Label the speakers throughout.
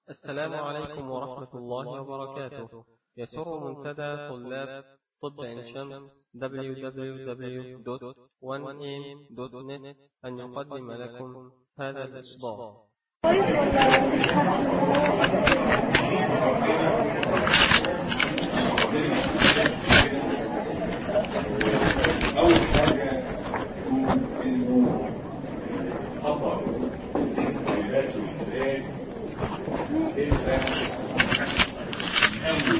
Speaker 1: السلام عليكم ورحمة الله وبركاته يسر منتدى طلاب طب عين شمس www.1am.net أن يقدم لكم هذا الإصدار
Speaker 2: أول حاجة إنه خطر الولايات والبلاد تبقى أول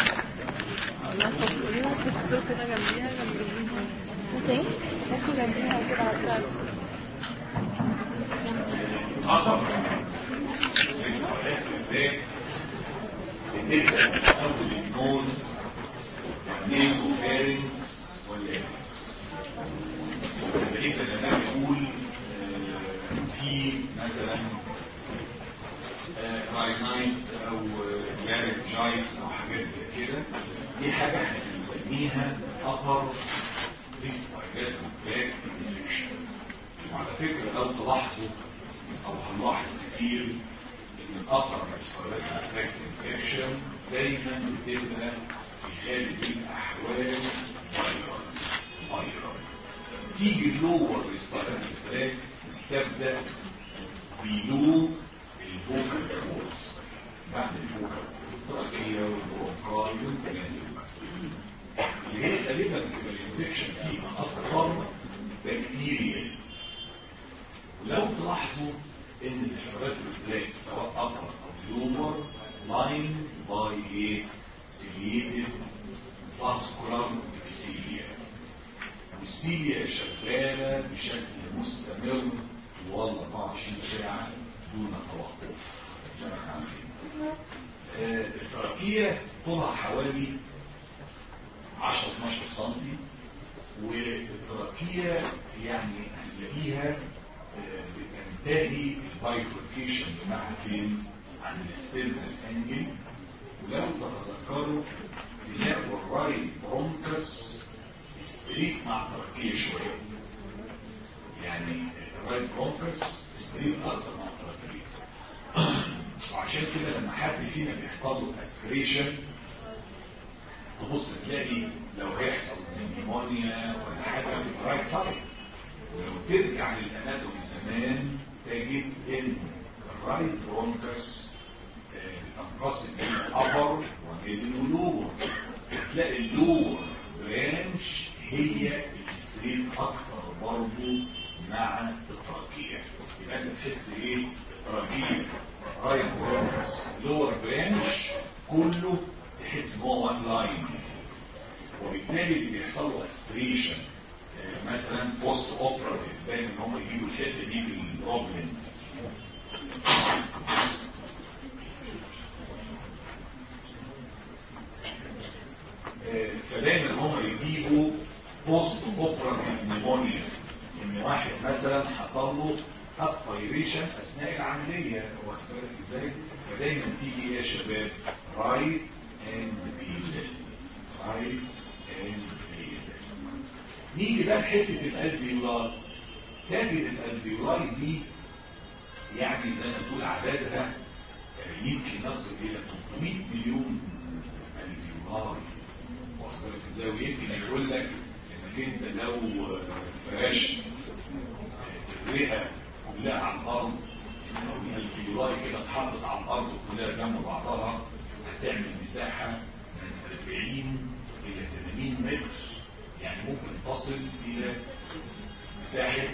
Speaker 2: خطر الولايات والبلاد بتبقى أول النوز نيزو فارنكس ولا بحيث ان انا بقول آه، في مثلا راينايتس او لارنجايتس او حاجات زي كده دي حاجه احنا بنسميها upper respiratory tract infection وعلى فكره لو تلاحظوا او هنلاحظ كتير ان upper respiratory tract infection دايما بتبقى في غالب الاحوال فايرال فايرال تيجي لور ريسبيراتوري تراك تبدا بلو الفوكال كورد بعد الفوكال التراكيه والبرونكاي وانت نازل بقى. اللي هي غالبا بتبقى الانفكشن فيها اكثر بكتيريا ولو تلاحظوا ان الريسبيراتوري تراك سواء ابر او لور لاين باي ايه سيليتد فاسكولار ابيثيليا والسيليا شغالة بشكل مستمر طوال 24 ساعة دون توقف زي ما احنا عارفين. آه، التراكية طولها حوالي 10 12 سم والتراكية يعني هنلاقيها آه، بتنتهي البايفوركيشن بتاعها فين؟ عند الستيرنس انجل ولو تتذكروا تلاقوا الرايت برونكس ستريت مع التركية شوية يعني الرايت برونكس ستريت اكتر مع التركية وعشان كده لما حد فينا بيحصل له اسبريشن تبص تلاقي لو هيحصل نيمونيا ولا حاجه في الرايت سايد ولو ترجع للاناتومي زمان تجد ان الرايت برونكس بتنقسم الى الابر واللور تلاقي اللور برانش هي الستريت اكتر برضه مع التراكية يبقى انت تحس ايه التراكية رايت برونكس لور برانش كله تحس ان هو وان لاين وبالتالي اللي بيحصل له اسبريشن مثلا بوست اوبراتيف دايما ان هم يجيبوا الحته دي في البروبلمز فدايما هم يجيبوا بوست اوبراتيف نيمونيا ان واحد مثلا حصل له اسبيريشن اثناء العمليه واخد بالك ازاي فدايما تيجي ايه يا شباب رايت اند بيزل رايت اند بيزل نيجي بقى لحته الالفيولاي تجد الالفيولاي دي يعني زي ما تقول عددها آه، يمكن يصل الى 300 مليون الفيولاي واخد بالك ازاي ويمكن يقول لك انك انت لو فرشت الرئه كلها على الارض او الفيولاي كده اتحطت على الارض كلها جنب بعضها هتعمل مساحه من 40 الى 80 متر يعني ممكن تصل الى مساحه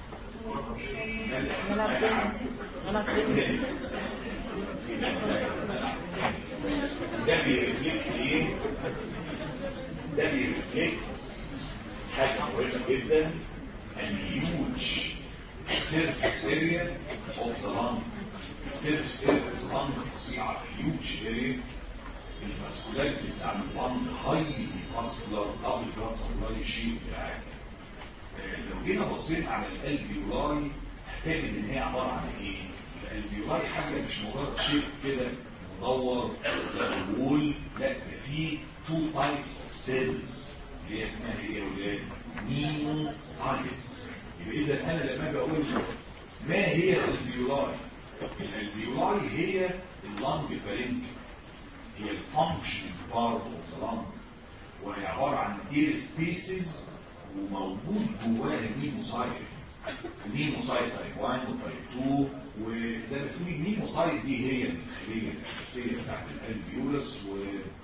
Speaker 2: ملعب تنس في مساحه ملعب تنس ده بيرفلكت ايه؟ ده بيرفلكت حاجة مهمة جدا الهيوج سيرفس اريا اوف ذا لانج السيرفس اريا اوف ذا لانج فظيعة الهيوج اريا الفاسكولاريتي بتاع اللانج هايلي فاسكولار دبل بلاد سبلاي شيء عادي لو جينا بصينا على الالفيولاي هتجد ان هي عبارة عن ايه؟ الالفيولاي حاجة مش مجرد شيء كده مدور لا بقول لا ده فيه تو تايبس اوف سيلز اللي هي اسمها ايه يا ولاد؟ نيمو سايتس يبقى اذا انا لما باجي اقول ما هي الفيولاي الالفيولاي هي اللنج بارينك هي الفانكشن بارت اوف ذا لنج وهي عباره عن اير سبيسز وموجود جواها نيموسايت النيموسايت تايب 1 وتايب 2 وزي ما تقولي النيموسايت دي هي الخليه الاساسيه بتاعت الالفيولس و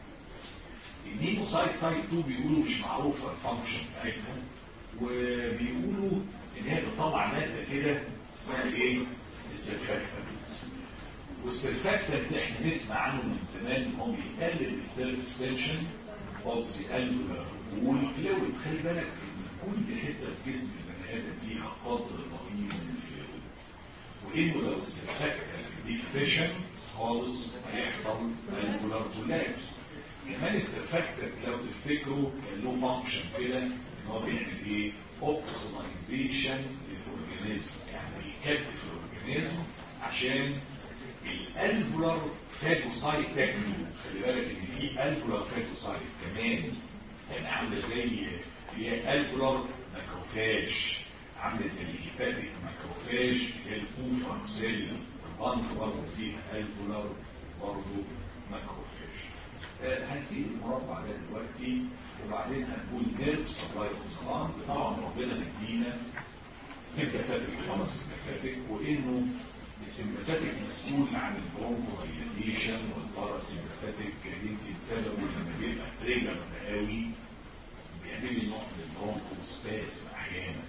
Speaker 2: النيموسايت تايب 2 بيقولوا مش معروفه الفانكشن بتاعتها وبيقولوا ان هي بتطلع ماده كده اسمها ايه؟ السلفاكتنت والسلفاكتنت احنا نسمع عنه من زمان ان هو بيقلل السيلف ستنشن اوف ذا الفولار والفلويد خلي بالك ان كل حته في جسم البني ادم فيها قدر ضئيل من الفلويد وانه لو السلفاكتنت دي فيشن خالص هيحصل الفولار كولابس كمان السرفاكتنت لو تفتكروا كان له فانكشن كده ان هو بيعمل ايه؟ اوكسونايزيشن للاورجانيزم يعني بيكتف الاورجانيزم عشان الالفولار فاتوسايت تاكله خلي بالك ان في الفولار فاتوسايت كمان يعني عامله زي اللي هي الفولار ماكروفاج عامله زي الهيباتيك ماكروفاج اللي هي الكوفران سيل والبنك برضه فيها الفولار برضه ماكروفاج هنسيب المربع ده دلوقتي وبعدين هنقول نيرف سبلاي اوف طبعا ربنا مدينا سيمباثيك خمس سيمباثيك وانه السيمباثيك مسؤول عن البرونكو دايليتيشن والباراسيمباثيك يمكن سببه لما بيبقى تريجر قوي بيعمل لي نوع من البرونكو سباس احيانا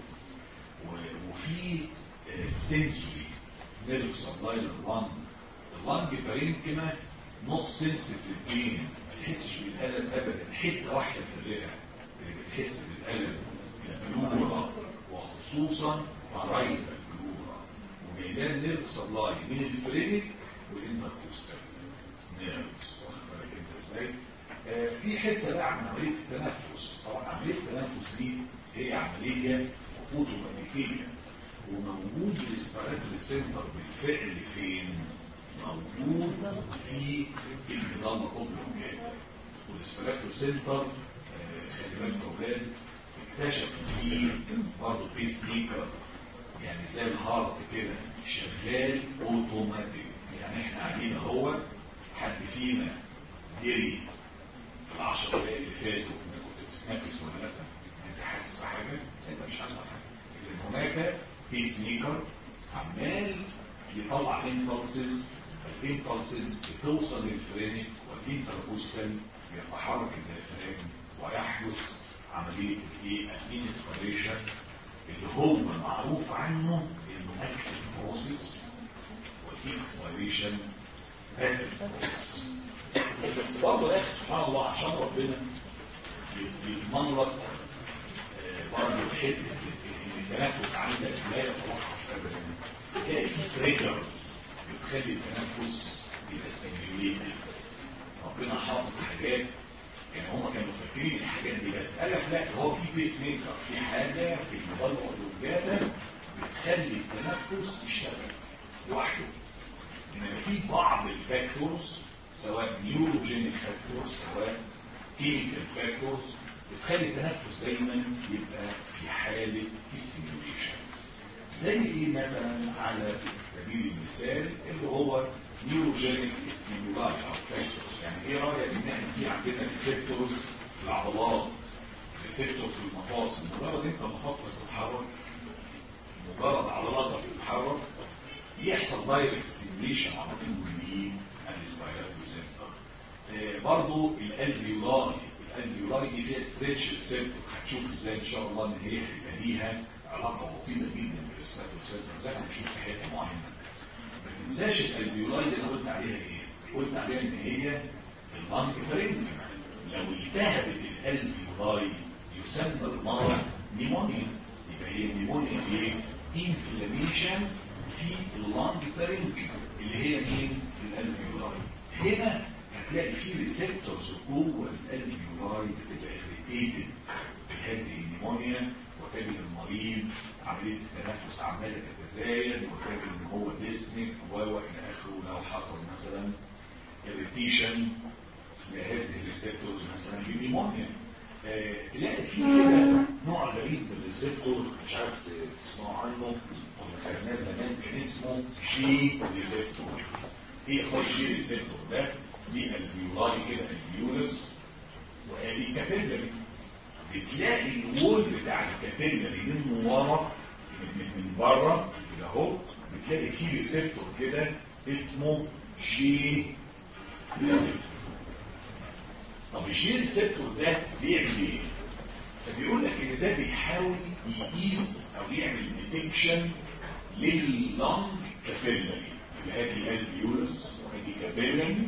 Speaker 2: وفي سنسوري نيرف سبلاي لللنج اللنج بارينكما نوت سنسيتيف للبين ما تحسش بالالم ابدا حته واحده في الرئه اللي بتحس بالالم البلورا وخصوصا قرايب البلورا وميدان نيرف سبلاي من الفرينك والانتركوستال نيرفز واخد بالك انت ازاي؟ آه في حته بقى عن عمليه التنفس طبعا عمليه التنفس دي هي عمليه اوتوماتيكيه وموجود الاسبيراتوري سنتر بالفعل فين؟ موجود في الجدار الاوبلونجات والاسبيراتور سنتر آه خلي بالك اولاد اكتشفوا فيه برضه بيس ميكر يعني زي الهارت كده شغال اوتوماتيك يعني احنا قاعدين اهو حد فينا دري في العشر دقايق اللي فاتوا انت كنت بتتنفس ولا لا؟ انت حاسس بحاجه؟ انت مش حاسس بحاجه اذا هناك بيس ميكر عمال يطلع امبلسز الامبلسز بتوصل للفرينك والانتربوستال يتحرك الديافرام ويحدث عمليه الايه الانسبيريشن اللي هو معروف عنه انه اكتف بروسيس والانسبيريشن باسف بروسيس بس برضه يا اخي سبحان الله عشان ربنا يضمن لك برضه حته التنفس عندك لا يتوقف ابدا تلاقي في تريجرز بتخلي التنفس يبقى ستيميوليتد ربنا حاطط حاجات يعني هم كانوا فاكرين الحاجات دي بس قال لك لا هو في بيس ميكر في حاجه في المضاد والوجاده بتخلي التنفس يشتغل لوحده انما في بعض الفاكتورز سواء نيوروجينيك فاكتورز سواء كيميكال فاكتورز بتخلي التنفس دايما يبقى في حاله ستيميوليشن زي ايه مثلا على سبيل المثال اللي هو نيوروجينيك ستيمولاي او فاكتورز يعني ايه رايك ان احنا في عندنا ريسبتورز في العضلات ريسبتور في المفاصل مجرد انت مفاصلك تتحرك مجرد عضلاتك تتحرك يحصل دايركت ستيميوليشن على طول من الاسبايرات ريسبتور برضه الالفيولاي الالفيولاي دي فيها ستريتش ريسبتور هتشوف ازاي ان شاء الله ان هي هيبقى ليها علاقه وطيده جدا بالريسبتور ريسبتور زي ما هنشوف في حته معينه ما تنساش الالفيولاي اللي انا قلت عليها ايه؟ قلت عليها ان هي اللانج فرينج لو التهبت الالفيولاي يسمى المرض نيمونيا يبقى هي نيمونيا ايه؟ انفلاميشن في اللانج فرينج اللي هي مين؟ الالفيولاي هنا هتلاقي في ريسبتورز جوه الالفيولاي بتبقى اريتيتد بهذه النيمونيا وتجد المريض عمليه التنفس عماله تتزايد وتجد ان هو ديسنك و الى اخره لو حصل مثلا اريتيشن لهذه الريسبتورز مثلا بنيمونيا آه، تلاقي في كده نوع غريب من الريسبتور مش عارف تسمعوا عنه كنا خدناه زمان كان اسمه جي ريسبتور ايه هو الجي ريسبتور ده؟ دي الفيولاي كده الفيولس وادي كابيلاري بتلاقي الوول بتاع الكابيلاري من ورا من, من بره كده اهو بتلاقي فيه ريسبتور كده اسمه جي ريسبتور طب الجي ريسبتور ده بيعمل ايه؟ فبيقول لك ان ده بيحاول يقيس او يعمل ديتكشن لللنج كابيلاري يبقى ادي الفيولس وادي كابيلاري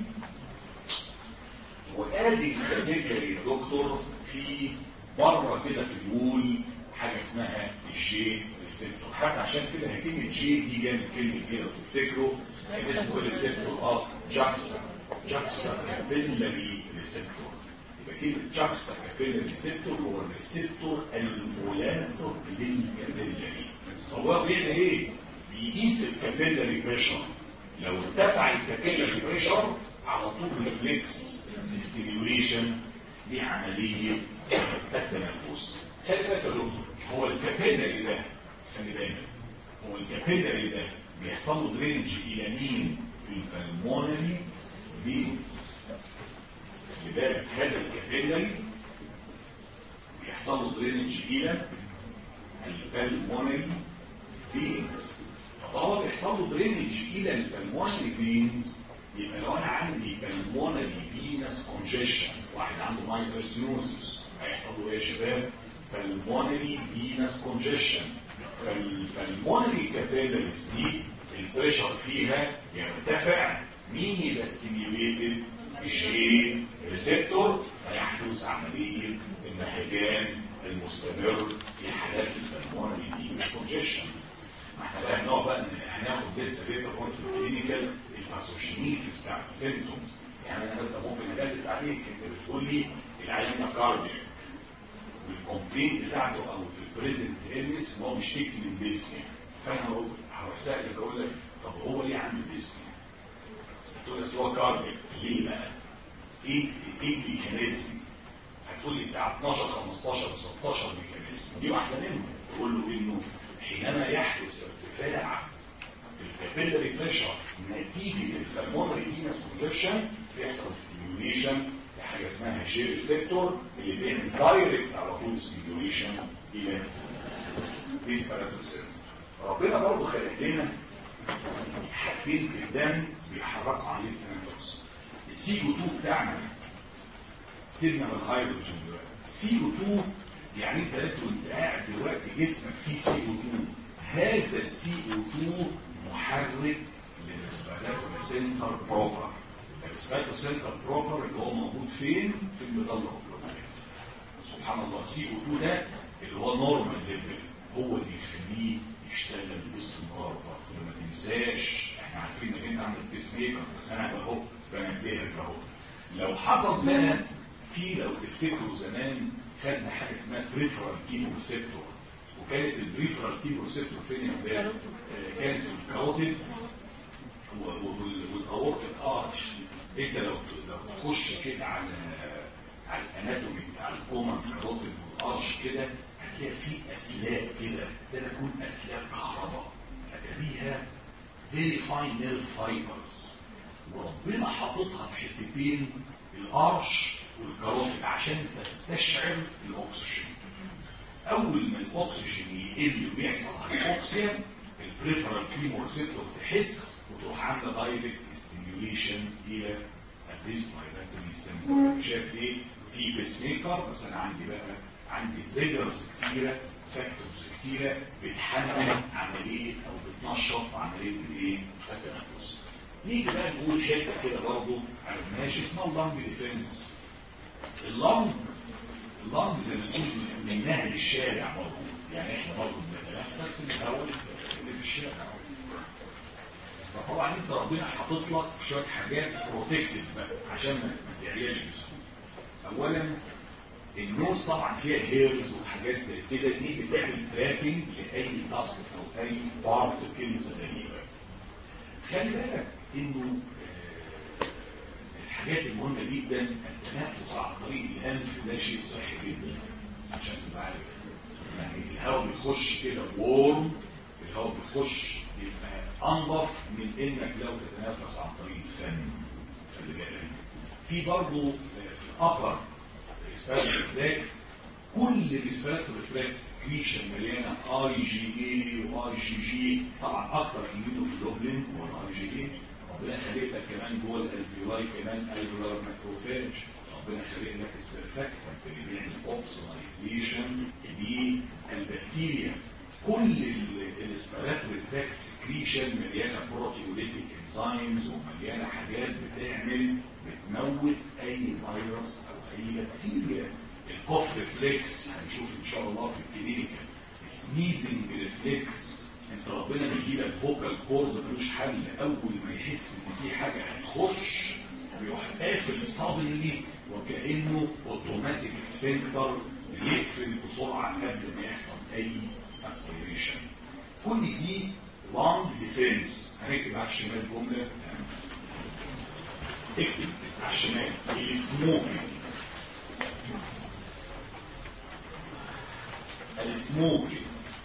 Speaker 2: وادي الكابيلاري يا دكتور في بره كده في الوول حاجه اسمها الجي ريسبتور حتى عشان كده هي كلمه جي دي جايه من كلمه كده وتفتكروا كان اسمه ريسبتور اه جاكستا جاكستا كابيلاري ريسبتور يبقى كلمه جاكستا كابيلاري ريسبتور هو الريسبتور الملاصق للكابيلاري هو بيعمل ايه؟ بيقيس الكابيلاري بريشر لو ارتفع الكابيلاري بريشر على طول ريفلكس ستيميوليشن لعمليه التنفس خلي بالك يا دكتور هو الكابيلاري ده خلي بالك هو الكابيلاري ده بيحصل له درينج الى مين؟ البلمونري فينز خلي بالك هذا الكابيلاري بيحصل له درينج الى البلمونري فينز فطالما بيحصل له درينج الى البلمونري فينز يبقى لو انا عندي بالمونري فينس كونجيشن واحد عنده مايكروسينوزس هيحصل له ايه يا شباب؟ بالمونري فينس كونجيشن فالبالمونري كابيلاريز دي البريشر فيها يرتفع مين يبقى ستيميوليتد؟ الجي ريسبتور فيحدث عمليه النهجان المستمر في حالات البالمونري فينس كونجيشن ما احنا بقى هنقعد بقى هناخد لسه بيتا في الكلينيكال الاسوشينيسيس بتاع السيمتومز يعني انا بس ممكن ادرس عليك انت بتقول لي العيان ده كاردياك والكومبلين بتاعته او في البريزنت النس ان هو بيشتكي من ديسنيا فانا هقول هروح سائلك اقول لك طب هو ليه عنده ديسنيا؟ تقول لي هو كاردياك ليه بقى؟ ايه ايه الميكانيزم؟ هتقول لي بتاع 12 15 16 ميكانيزم دي واحده منهم تقول له انه حينما يحدث ارتفاع في الكابيلاري بريشر نتيجه البلمونري فينس كونجكشن بيحصل ستيميوليشن لحاجه اسمها جي ريسبتور اللي بيعمل دايركت على طول ستيميوليشن الى ريسبيراتوري سيرفر ربنا برضه خلق لنا حاجتين في الدم بيحركوا عمليه التنفس السي او 2 بتاعنا سيبنا من الهيدروجين دلوقتي السي او 2 يعني انت قلت وانت قاعد دلوقتي جسمك فيه سي او 2 هذا السي او 2 محرك للريسبيراتوري سنتر بروبر الريسبيراتوري سنتر بروبر اللي هو موجود فين في المظله سبحان الله السي او 2 ده اللي هو نورمال ليفل هو اللي يخليه يشتغل باستمرار برضه ما تنساش احنا عارفين انك انت عندك بيس ميكر بس انا اهو بنبهك اهو لو حصل بقى في لو تفتكروا زمان خدنا حاجه اسمها بريفرال كيمو ريسبتور وكانت البريفرال كيمو ريسبتور فين يا ولاد؟ كانت في الكاروتيد والاورتيك ارش انت لو لو تخش كده على على الاناتومي بتاع الكومن كاروتيد والارش كده هتلاقي فيه اسلاك كده زي ما تكون اسلاك كهرباء هتلاقيها فيري فاين نيرف فايبرز وربنا حاططها في حتتين الارش والكاروتيد عشان تستشعر الاكسجين اول ما الاكسجين يقل ويحصل هايبوكسيا البريفرال كيمو ريسبتور تحس وتروح عامله دايركت ستيميوليشن الى الريسبيراتوري سنتر شايف ايه في بيس ميكر بس انا عندي بقى عندي تريجرز كتيره فاكتورز كتيره بتحمل عمليه او بتنشط عمليه الايه التنفس نيجي بقى نقول حته كده برضه على ماشي اسمها اللانج ديفنس اللانج اللانج زي ما تقول منها للشارع برضه يعني احنا برضه بنتنفس الاول اللي في الشارع فطبعا انت ربنا حاطط لك شويه حاجات بروتكتيف بقى عشان ما تعياش بسهوله اولا النوز طبعا فيها هيرز وحاجات زي كده دي بتعمل ترافينج لاي دست او اي بارتكلز غريبه خلي بالك انه الحاجات المهمه جدا التنفس عن طريق الانف ده شيء صحي جدا عشان تبقى عارف يعني الهواء بيخش كده وورم الهواء بيخش يبقى انضف من انك لو تتنفس عن طريق الفم خلي بالك في برضه في الابر ريسبيراتوري كل الريسبيراتوري تراكت سكريشن مليانه اي جي اي واي جي جي طبعا اكتر الميونوجلوبلين هو الاي جي اي ربنا خلق لك كمان جوه الالفيولاي كمان الفيولار ماكروفاج ربنا خلق لك السيرفاكتنت اللي بيعمل اوبسونايزيشن للبكتيريا كل الاسبيراتوري تراكت سكريشن مليانه بروتيوليتيك انزيمز ومليانه حاجات بتعمل بتموت اي فيروس او اي بكتيريا الكوف ريفلكس هنشوف ان شاء الله في الكلينيكال سنيزنج ريفلكس انت ربنا بيجيلك فوكال كورد ملوش حل اول ما يحس ان في حاجه هتخش بيروح قافل صدري وكانه اوتوماتيك سفنكتر يقفل بسرعه قبل ما يحصل اي اسبيريشن كل دي لونج ديفنس هنكتب على الشمال جمله اكتب على الشمال السموكينج السموكينج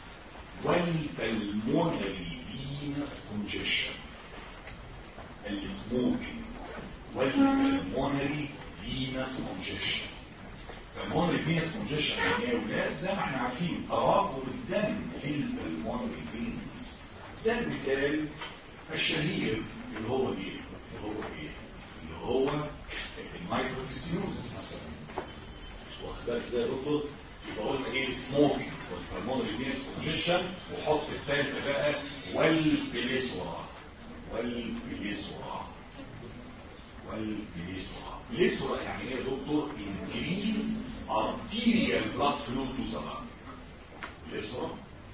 Speaker 2: والبلمونري فينس كونجيشن السموكينج والبلمونري فينس كونجيشن البلمونري فينس كونجيشن يعني يا ولاد زي ما احنا عارفين تراكم الدم في البلمونري فينس زي المثال الشهير اللي هو ايه؟ اللي هو ايه؟ اللي هو المايكروستينوزس مثلا واخد بالك ازاي يا دكتور؟ يبقى قلنا ايه سموكينج والبلمونري فينس كونجيشن وحط الثالثه بقى والبليسورا والبليسورا والبليسورا بليسورا يعني ايه يا دكتور؟ انكريز arterial blood flow to the lung بليسورا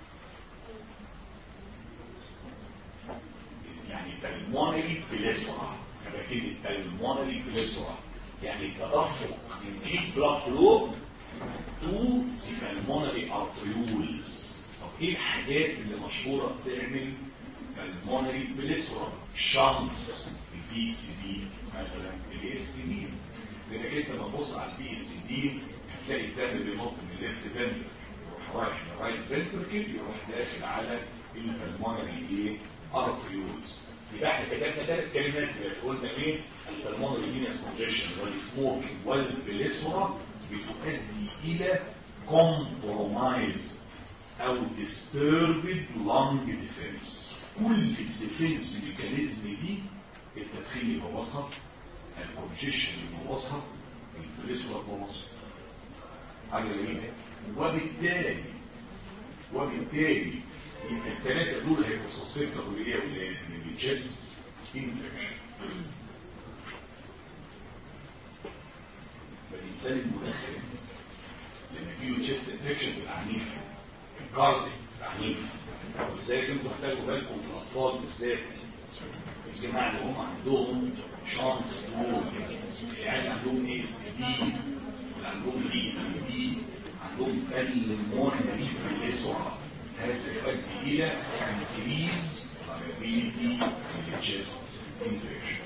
Speaker 2: يعني pulmonary بليسورا كده pulmonary بليسورا يعني تدفق increase blood flow تو pulmonary arterioles طب ايه الحاجات اللي مشهورة بتعمل pulmonary بليسورا شانس الفي اس دي مثلا الاي اس دي لانك انت لما تبص على البي اس دي هتلاقي الدم بينط من الليفت فنتر يروح رايح للرايت فنتركل يروح داخل على البلمونري ايه ارتريولز يبقى احنا كتبنا ثلاث كلمات قلنا ايه البلمونري فينس كونجيشن والسموكينج والبليسورا بتؤدي الى compromised او disturbed lung defense كل الديفنس ميكانيزم دي التدخين يبوظها الكونجيشن يبوظها البليسورا يبوظها حاجه جميله وبالتالي وبالتالي يبقى الثلاثه دول هيبقوا سسبتبل ايه يا ولاد للجست انفكشن الانسان المدخن لما يجيله تشيست انفكشن بيبقى عنيف الكاردي عنيف ولذلك انتوا تحتاجوا بالكم في الاطفال بالذات الجماعه اللي هم عندهم شانس يعني عندهم اي اس دي عندهم اي اس دي عندهم بالمونري بالاسرع هذا يؤدي الى انكريز liability للجسم infection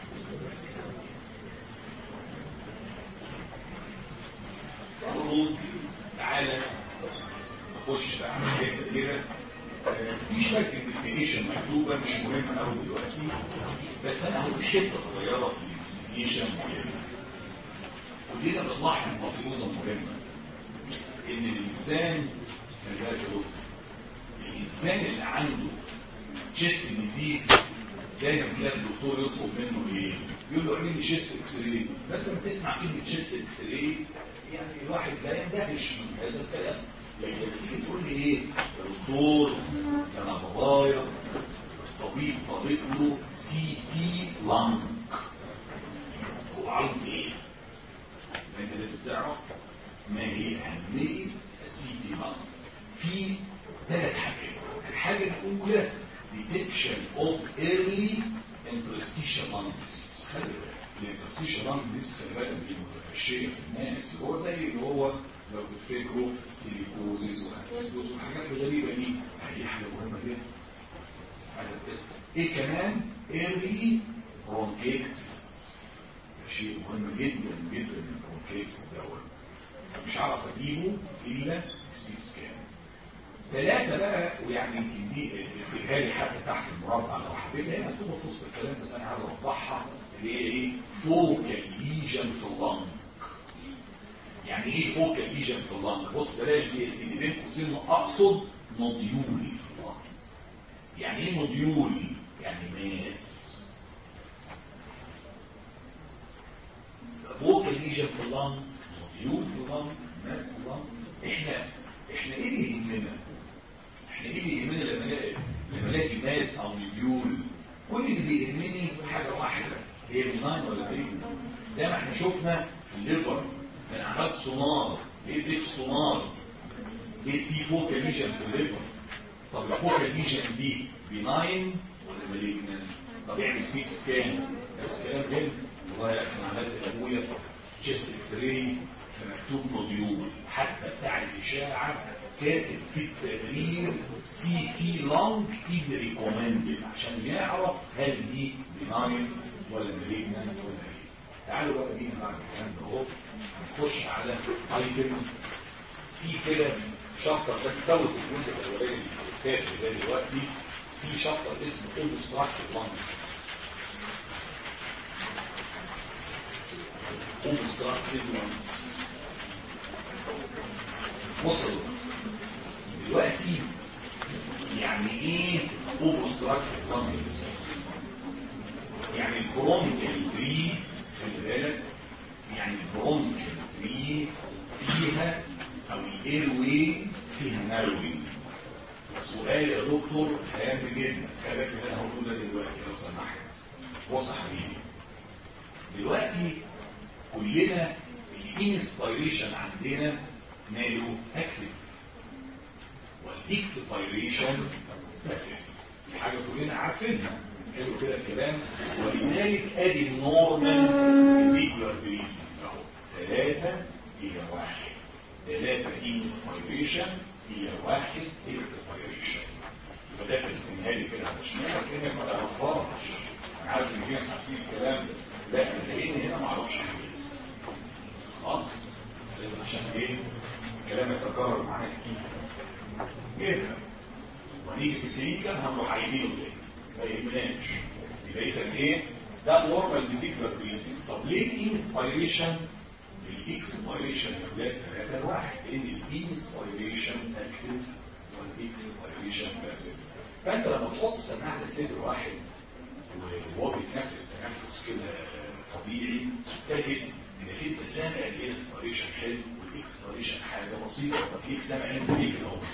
Speaker 2: المفروض تعالى نخش بقى على حته كده في شويه انفستيجيشن مكتوبه مش مهمه قوي دلوقتي بس انا هقول حته صغيره في الانفستيجيشن مهمه كلنا بنلاحظ ملحوظه مهمه ان الانسان خلي بالك الانسان اللي عنده تشيست ديزيز دايما تلاقي الدكتور يطلب منه ايه؟ يقول له اعمل لي تشيست اكس راي فانت لما تسمع كلمه تشيست اكس راي يعني الواحد لا يندهش من هذا الكلام لكن لما تيجي تقول لي ايه يا دكتور انا بابايا الطبيب طبيب له سي تي لانج هو عايز ايه؟ انت لازم تعرف ما هي اهميه السي تي لانج في ثلاث حاجات الحاجه الاولى detection of early interstitial lung disease خلي بالك الانترستيشن لانج ديزيز خلي بالك دي متفشيه في الناس اللي هو زي اللي هو لو تفتكروا سيليكوزيس واسبستوس والحاجات الغريبه دي دي حاجه مهمه جدا عايز تسال ايه كمان early bronchitis شيء مهم جدا جدا من الكونكيفز دوت مش هعرف اجيبه الا سي سكان ثلاثة بقى ويعني يمكن دي اكتبها لي حتى تحت المربع لو حبيت هي مكتوبة في وسط الكلام بس انا عايز اوضحها اللي هي ايه فوكال ليجن في اللنج يعني ايه فوكال ليجن في اللنج بص بلاش دي يا سيدي بين قوسين اقصد نوديول في اللنج يعني ايه نوديول يعني ماس فوكال ليجن في اللنج نوديول في اللنج ماس في اللنج احنا احنا ايه اللي يهمنا احنا ايه اللي يهمنا لما نلاقي لما نلاقي ماس او نوديول كل اللي بيهمني حاجه واحده هي بناين ولا بريجن زي ما احنا شفنا في الليفر من عملت سونار لقيت في سونار لقيت في فوكال ليجن في الليفر طب الفوكال ليجن دي بناين ولا مالجنان طب اعمل سيت سكان نفس الكلام ده والله يا اخي انا عملت لابويا تشيست اكس راي فمكتوب نوديول حتى بتاع الاشاعه كاتب في التقرير سي تي لونج از ريكومندد عشان يعرف هل دي بناين ولا مالجنان ولا ايه تعالوا بقى بينا بعد الكلام ده اهو هنخش على ايتم في كده شابتر بس فوت الجزء الاولاني الكتاب ده دلوقتي في شابتر اسمه اوبستراكتيف لانجز اوبستراكتيف لانجز وصلوا دلوقتي يعني ايه اوبستراكتيف لانجز يعني البرونكال تري خلي بالك يعني البرونكال تري فيها او الاير ويز فيها ناروينج سؤال يا دكتور هام جدا خلي بالك من اللي انا هقوله ده دلوقتي لو سمحت بص يا حبيبي دلوقتي كلنا الانسبيريشن عندنا ماله اكتف والاكسبيريشن باسيف دي حاجه كلنا عارفينها حلو كده الكلام ولذلك ادي النورمال فيزيكولار بريسنج اهو ثلاثه الى واحد ثلاثه انسبيريشن هي واحد اكسبيريشن يبقى ده ترسمها لي كده على شمال كانك ما تعرفهاش انا عارف ان في ناس عارفين الكلام ده لا لان هنا ما اعرفش حاجه لسه خلاص لازم عشان ايه الكلام يتكرر معانا كتير نفهم ونيجي في الكلينيكال هنروح عايدينه تاني ما يهمناش يبقى اذا ايه ده نورمال فيزيكولار بريزنج طب ليه الانسبيريشن الاكسبيريشن يا ولاد ثلاثة واحد لان الانسبيريشن اكتف والاكسبيريشن باسيف فانت لما تحط سماعه على صدر واحد وهو بيتنفس تنفس كده طبيعي تجد انك انت سامع الانسبيريشن حلو والاكسبيريشن حاجه بسيطه فتلاقيك سامع انت ليه كده هو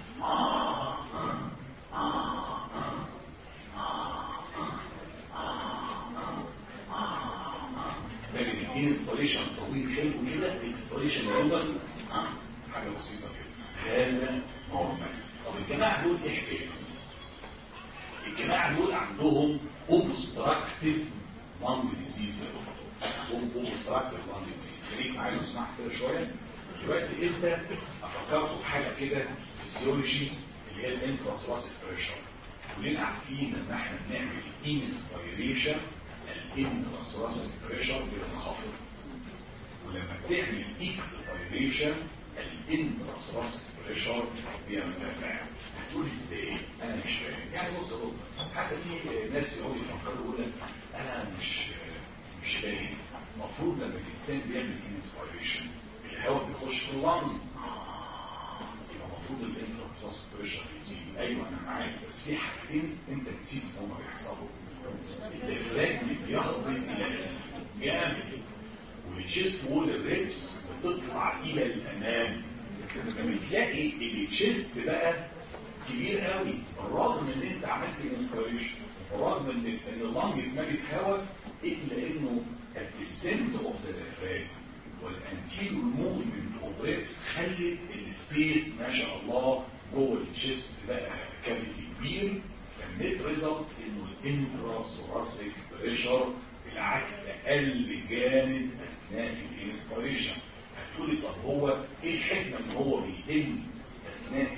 Speaker 2: لكن الانسبيريشن طويل حلو كده الاكسبيريشن دوت حاجه بسيطه كده هذا نورمال طب الجماعه دول ايه حكايتهم؟ الجماعه دول عندهم اوبستراكتيف لانج ديزيز عندهم اوبستراكتيف لانج ديزيز خليك معايا لو سمحت كده شويه دلوقتي انت افكرته بحاجه كده فيسيولوجي اللي هي الانتراسواسيك بريشر كلنا عارفين ان احنا بنعمل انسبيريشن الانتراسواسيك بريشر بينخفض ولما بتعمل اكسبيريشن الانتراسواسيك بريشر بيرتفع هتقول ازاي انا مش فاهم يعني بص يا حتى في ناس يقعدوا يفكروا يقول لك انا مش مش فاهم المفروض لما الانسان بيعمل انسبيريشن الهواء بيخش في اللنج يبقى المفروض الانتراسواسيك بريشر يزيد ايوه انا معاك بس في حاجتين انت نسيت ان هم بيحصلوا الافراج بيهبط الى اسفل جامد والتشيست وول الريبس بتطلع الى الامام لما بتلاقي التشيست بقى كبير قوي بالرغم ان انت عملت انسبيريشن بالرغم ان ان اللنج اتملت هواء الا انه الديسنت اوف ذا افراج والانتيريور موفمنت اوف ريبس خلت السبيس ما شاء الله جوه التشيست بقى كافيتي كبير فالنت ريزلت انه الانتراسوراسيك بريشر بالعكس قل جامد اثناء الانسبيريشن هتقولي طب هو ايه الحكمه ان هو بيقل اثناء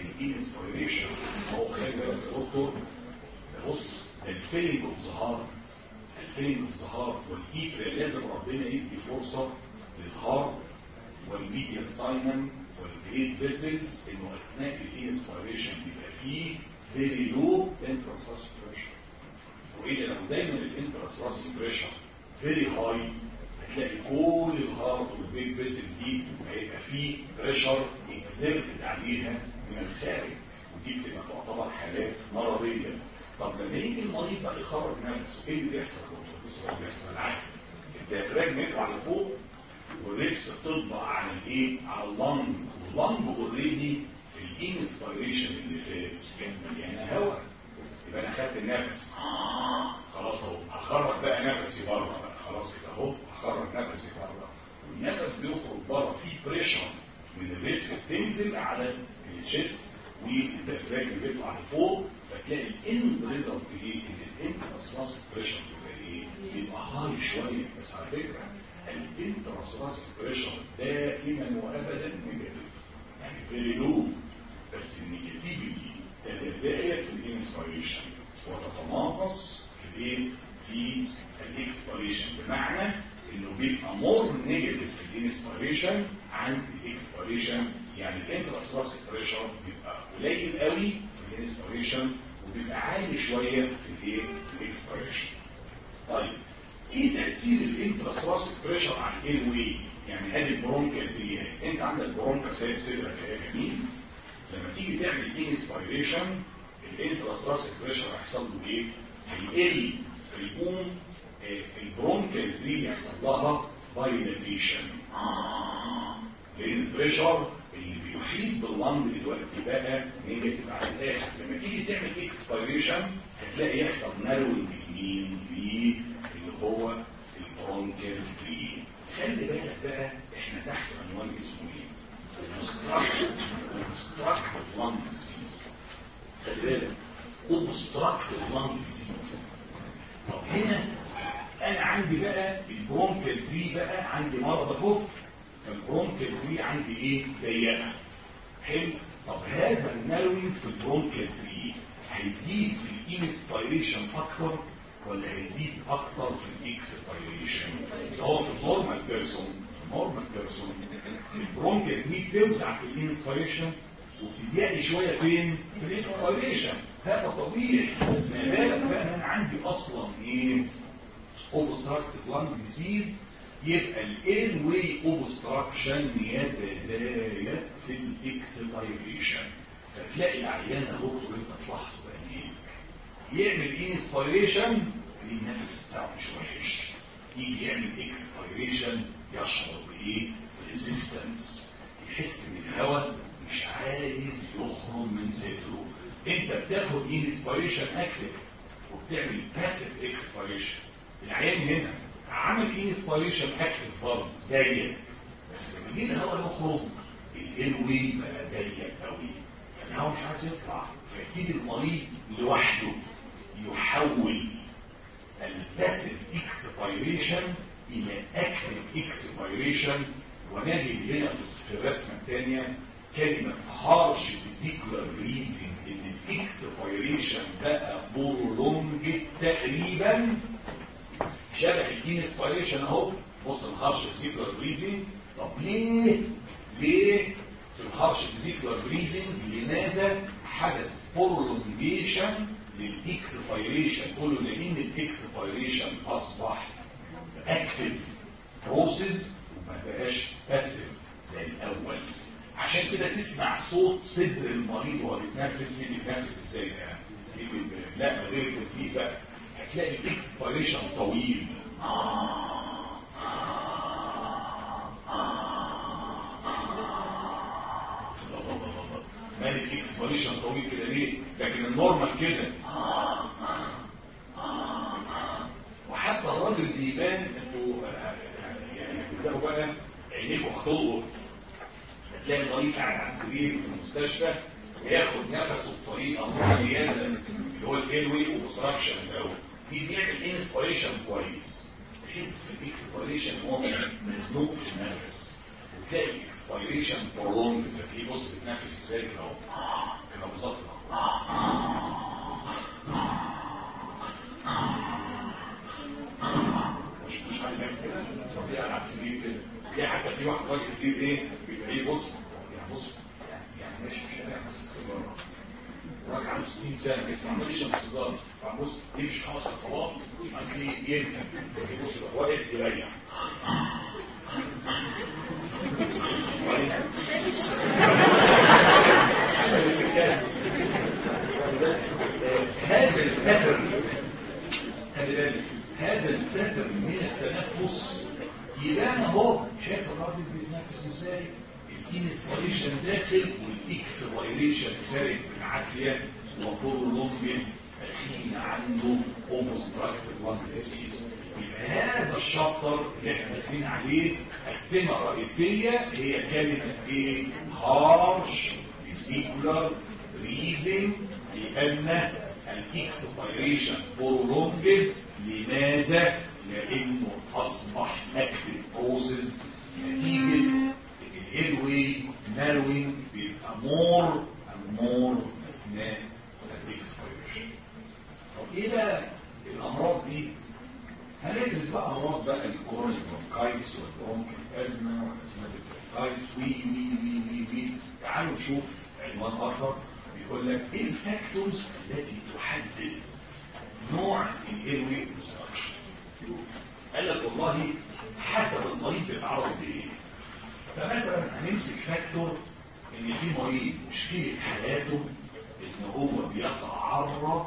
Speaker 2: الانسبيريشن هو خلي بالك يا دكتور بص الفيلينج اوف ذا هارت الفين اوف ذا هارت والايتريا لازم ربنا يدي فرصه للهارت والميدياستاينم والجريد فيسلز انه اثناء الانسبيريشن بيبقى فيه فيري لو انتراسفاسي بريشر واذا لو دايما الانتراسفاسي بريشر فيري هاي هتلاقي كل الهارت والبيج فيسل دي هيبقى فيه بريشر اكزيرتد عليها من الخارج ودي بتبقى تعتبر حالات مرضيه طب لما يجي المريض بقى يخرج نفسه ايه اللي بيحصل يا دكتور؟ بص هو بيحصل العكس الديافراجم يطلع لفوق والريبس بتطبع على الايه؟ على اللنج واللنج اوريدي في الانسبيريشن اللي فات كان مليانه هواء يبقى انا خدت النفس خلاص اهو هخرج بقى نفسي بره بقى خلاص كده اهو هخرج نفسي بره والنفس بيخرج بره في بريشر من الريبس بتنزل على الشيست والديافراجم بيطلع لفوق فتلاقي الاند ريزلت ايه؟ ان الانتراسلاسك بريشر بيبقى ايه؟ بيبقى هاي شويه بس على فكره الانتراسلاسك بريشر دائما وابدا نيجاتيف يعني فيري لو بس النيجاتيفيتي تتزايد في الانسبيريشن وتتناقص في الايه؟ في الاكسبيريشن بمعنى انه بيبقى مور نيجاتيف في الانسبيريشن عن الاكسبيريشن يعني الانتراسلاسك بريشر بيبقى قليل قوي في الانسبيريشن وبيبقى عالي شويه في الايه؟ في الاكسبيريشن. طيب ايه تاثير الانتراسلاسك بريشر على الاير واي؟ يعني ادي البرونكال دي انت عندك برونكا سايب صدرك يا جميل لما تيجي تعمل انسبيريشن الانتراسلاسك بريشر هيحصل له ايه؟ هيقل فيقوم البرونكال دي يحصل لها دايلاتيشن لان البريشر اللي بيحيط باللنج دلوقتي بقى نيجاتيف على الاخر لما تيجي تعمل اكسبيريشن هتلاقي يحصل ناروينج يمين في اللي هو البرونكال تري خلي بالك بقى احنا تحت عنوان اسمه ايه؟ obstructive lung disease خلي بالك obstructive lung disease طب هنا انا عندي بقى البرونكال تري بقى عندي مرض اهو فالبرونكال تري عندي ايه ضيقه حلو طب هذا الناروينج في البرونكال تري هيزيد في الانسبيريشن اكتر ولا هيزيد اكتر في الاكسبيريشن هو في النورمال بيرسون في النورمال بيرسون البرونكال تري بتوسع في الانسبيريشن وبتضيق شويه فين في الاكسبيريشن هذا طبيعي ما بالك بقى انا عندي اصلا ايه obstructive lung disease يبقى الاير واي اوبستراكشن يتزايد في الاكسبيريشن فتلاقي العيان يا دكتور انت تلاحظه بعينيك يعمل انسبيريشن تلاقي النفس بتاعه مش وحش يجي يعمل اكسبيريشن يشعر بايه؟ ريزيستنس يحس ان الهواء مش عايز يخرج من صدره انت بتاخد انسبيريشن اكتف وبتعمل باسيف اكسبيريشن العيان هنا عمل انسبيريشن اكتف برضه زيك بس لما جه الهواء يخرج الهيلوي بقى ضيق قوي فالهواء مش عايز يطلع فيبتدي المريض لوحده يحول الباسيف اكسبيريشن الى اكتف اكسبيريشن ونجد هنا في الرسمه الثانيه كلمه هارش فيزيكولار بريزنج ان الاكسبيريشن بقى بورلونج تقريبا شبه الانسبيريشن اهو بص الهارش فيزيكولار بريزنج طب ليه ليه في الهارش فيزيكولار بريزنج لماذا حدث برولونجيشن للاكسبيريشن كله لان الاكسبيريشن اصبح اكتف بروسيس وما بقاش باسيف زي الاول عشان كده تسمع صوت صدر المريض وهو بيتنفس فيه بيتنفس ازاي ده لا غير التسجيل بقى هتلاقي الاكسبيريشن طويل مال الاكسبيريشن طويل كده ليه لكن النورمال كده وحتى الراجل بيبان انتوا يعني هتبداوا بقى عينيكم هتلقط هتلاقي المريض قاعد على السرير في المستشفى وياخد نفسه بطريقه مميزه اللي هو الايروي اوبستراكشن الاول في بيعمل انسبيريشن كويس تحس في الاكسبيريشن هو مزنوق في النفس وتلاقي الاكسبيريشن برولونج فتلاقيه بص بيتنفس ازاي كده اهو كده بالظبط تلاقي على السرير كده تلاقي حتى في واحد راجل كتير ايه بيبقى ايه بص يعني بص يعني يعني ماشي في الشارع ماسك سيجاره راجل عنده 60 سنه كده ما عمال يشرب سيجاره فبص يمشي خمس خطوات هتلاقيه يركب يبص يبقى واقف يريح وبعدين هذا الباترن خلي بالك هذا الباترن من التنفس يبان اهو شايف الراجل بيتنفس ازاي الانسبيريشن داخل والاكسبيريشن خارج بالعافيه وبرولونج اخينا عنده اوبستراكتيف لانج ديزيز يبقى هذا الشابتر اللي احنا داخلين عليه السمه الرئيسيه هي كلمه ايه؟ هارش فيزيكولار ريزن لان الاكسبيريشن برولونج لماذا؟ لانه اصبح اكتف بروسيس نتيجه الايروي ناروينج بيبقى مور مور اثناء الاكسبيريشن طب ايه بقى الامراض دي؟ هندرس بقى امراض بقى الكورونيك برونكايتس والبرونكيال ازمه والازمات البرونكايتس وي وي وي وي وي تعالوا نشوف عنوان اخر بيقول لك ايه الفاكتورز التي تحدد نوع الايروي اوبستراكشن قال لك والله حسب المريض بيتعرض لايه فمثلا هنمسك فاكتور ان في مريض مشكله حياته ان هو بيتعرض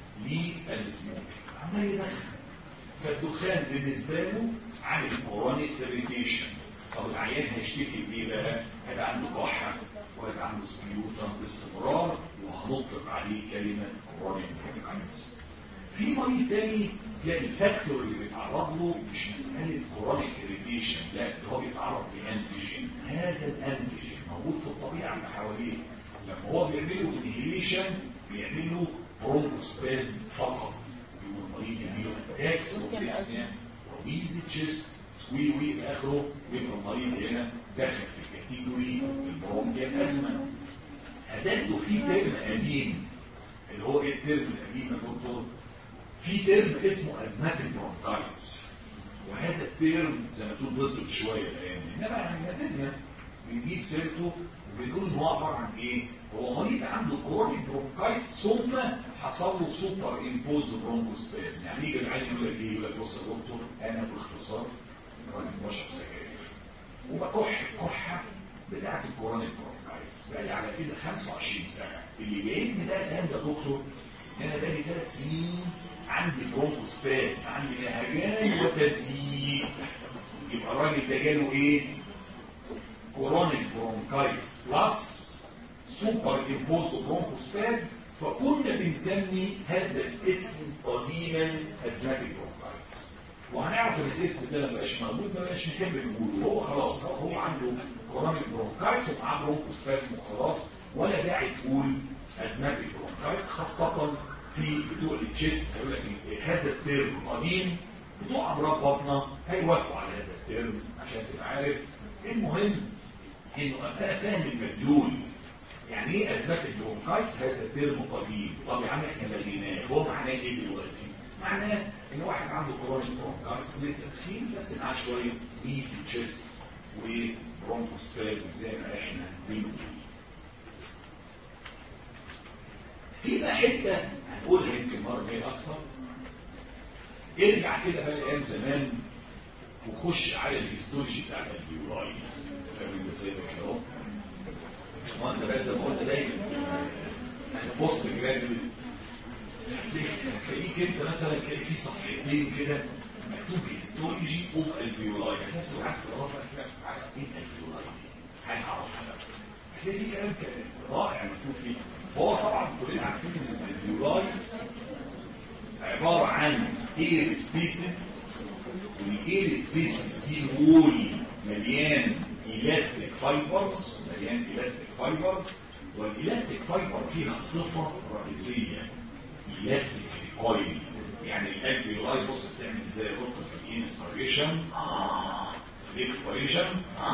Speaker 2: للسموك عمال يدخن فالدخان بالنسبه له عامل كورونيك اريتيشن طب العيان هيشتكي بايه بقى؟ هيبقى عنده كحه وهيبقى عنده سبيوتا باستمرار وهنطلق عليه كلمه كورونيك برونكايتس في مريض تاني تلاقي الفاكتور اللي بيتعرض له مش مساله كورونيك اريتيشن لا ده هو بيتعرض لانتيجين هذا الانتيجين موجود في الطبيعه اللي حواليه لما هو بيعمل له انهيليشن بيعمل له برونكوسبازم فقط يقوم المريض يعمل له اتاكس وبيسنيا وبيزي تشيست وي وي الى اخره ويبقى المريض هنا داخل في كاتيجوري البرونكيال ازمه هتاخده في ترم قديم اللي هو ايه الترم القديم يا دكتور في ترم اسمه ازمات البرونكايتس وهذا الترم زي ما تقول بطل شويه الايام دي انما يعني ما زلنا بنجيب سيرته وبنقول ان هو عباره عن ايه؟ هو مريض عنده كرونيك برونكايتس ثم حصل له سوبر امبوز برونكوسبازم يعني يجي العيان يقول لك ايه؟ يقول لك بص يا دكتور انا باختصار راجل بشرب سجاير وبكح كحه بتاعت الكرونيك برونكايتس بقى لي على كده 25 سنه اللي جايبني ده الان ده دكتور انا بقالي ثلاث سنين عندي برونكوسباز عندي نهجان وتزييق يبقى الراجل ده جاله ايه كورونيك برونكايتس بلس سوبر امبوز برونكوسباز فكنا بنسمي هذا الاسم قديما ازماتيك برونكايتس وهنعرف ان الاسم ده ما بقاش موجود ما بقاش نكمل نقوله هو خلاص هو عنده كورونيك برونكايتس ومعاه برونكوسباز وخلاص ولا داعي تقول ازماتيك برونكايتس خاصه في بتوع التشيست هيقول لك هذا الترم قديم بتوع امراض بطنه هيوافقوا على هذا الترم عشان تبقى عارف المهم انه ابقى فاهم المدلول يعني ايه ازمات البرونكايتس هذا الترم قديم طب يا عم احنا لغيناه هو معناه ايه دلوقتي؟ معناه ان واحد عنده كرونيك برونكايتس للتدخين بس معاه شويه ايزي تشيست وبرونكوسبازم زي ما احنا بنقول في بقى حته هنقولها يمكن مره جايه اكتر ارجع كده بقى لايام زمان وخش على الهيستولوجي بتاع الفيولاي فاهم انت زي كده اهو ما انت بقى زي ما قلت دايما احنا بوست جراديويت هتلاقيك انت مثلا تلاقي في صفحتين كده مكتوب هيستولوجي اوف الفيولاي هتلاقي نفسك عايز تقرا بقى عايز ايه الفيولاي عايز اعرفها بقى هتلاقي في كلام رائع مكتوب فيه فهو طبعا كلنا عارفين ان الفيولاي عباره عن اير سبيسيس والاير سبيسيس دي الوول مليان الاستيك فايبرز مليان الاستيك فايبرز والالاستيك فايبر فيها صفه رئيسيه الاستيك كويل يعني الالفيولاي بص بتعمل ازاي ربط في الانسبيريشن في الاكسبيريشن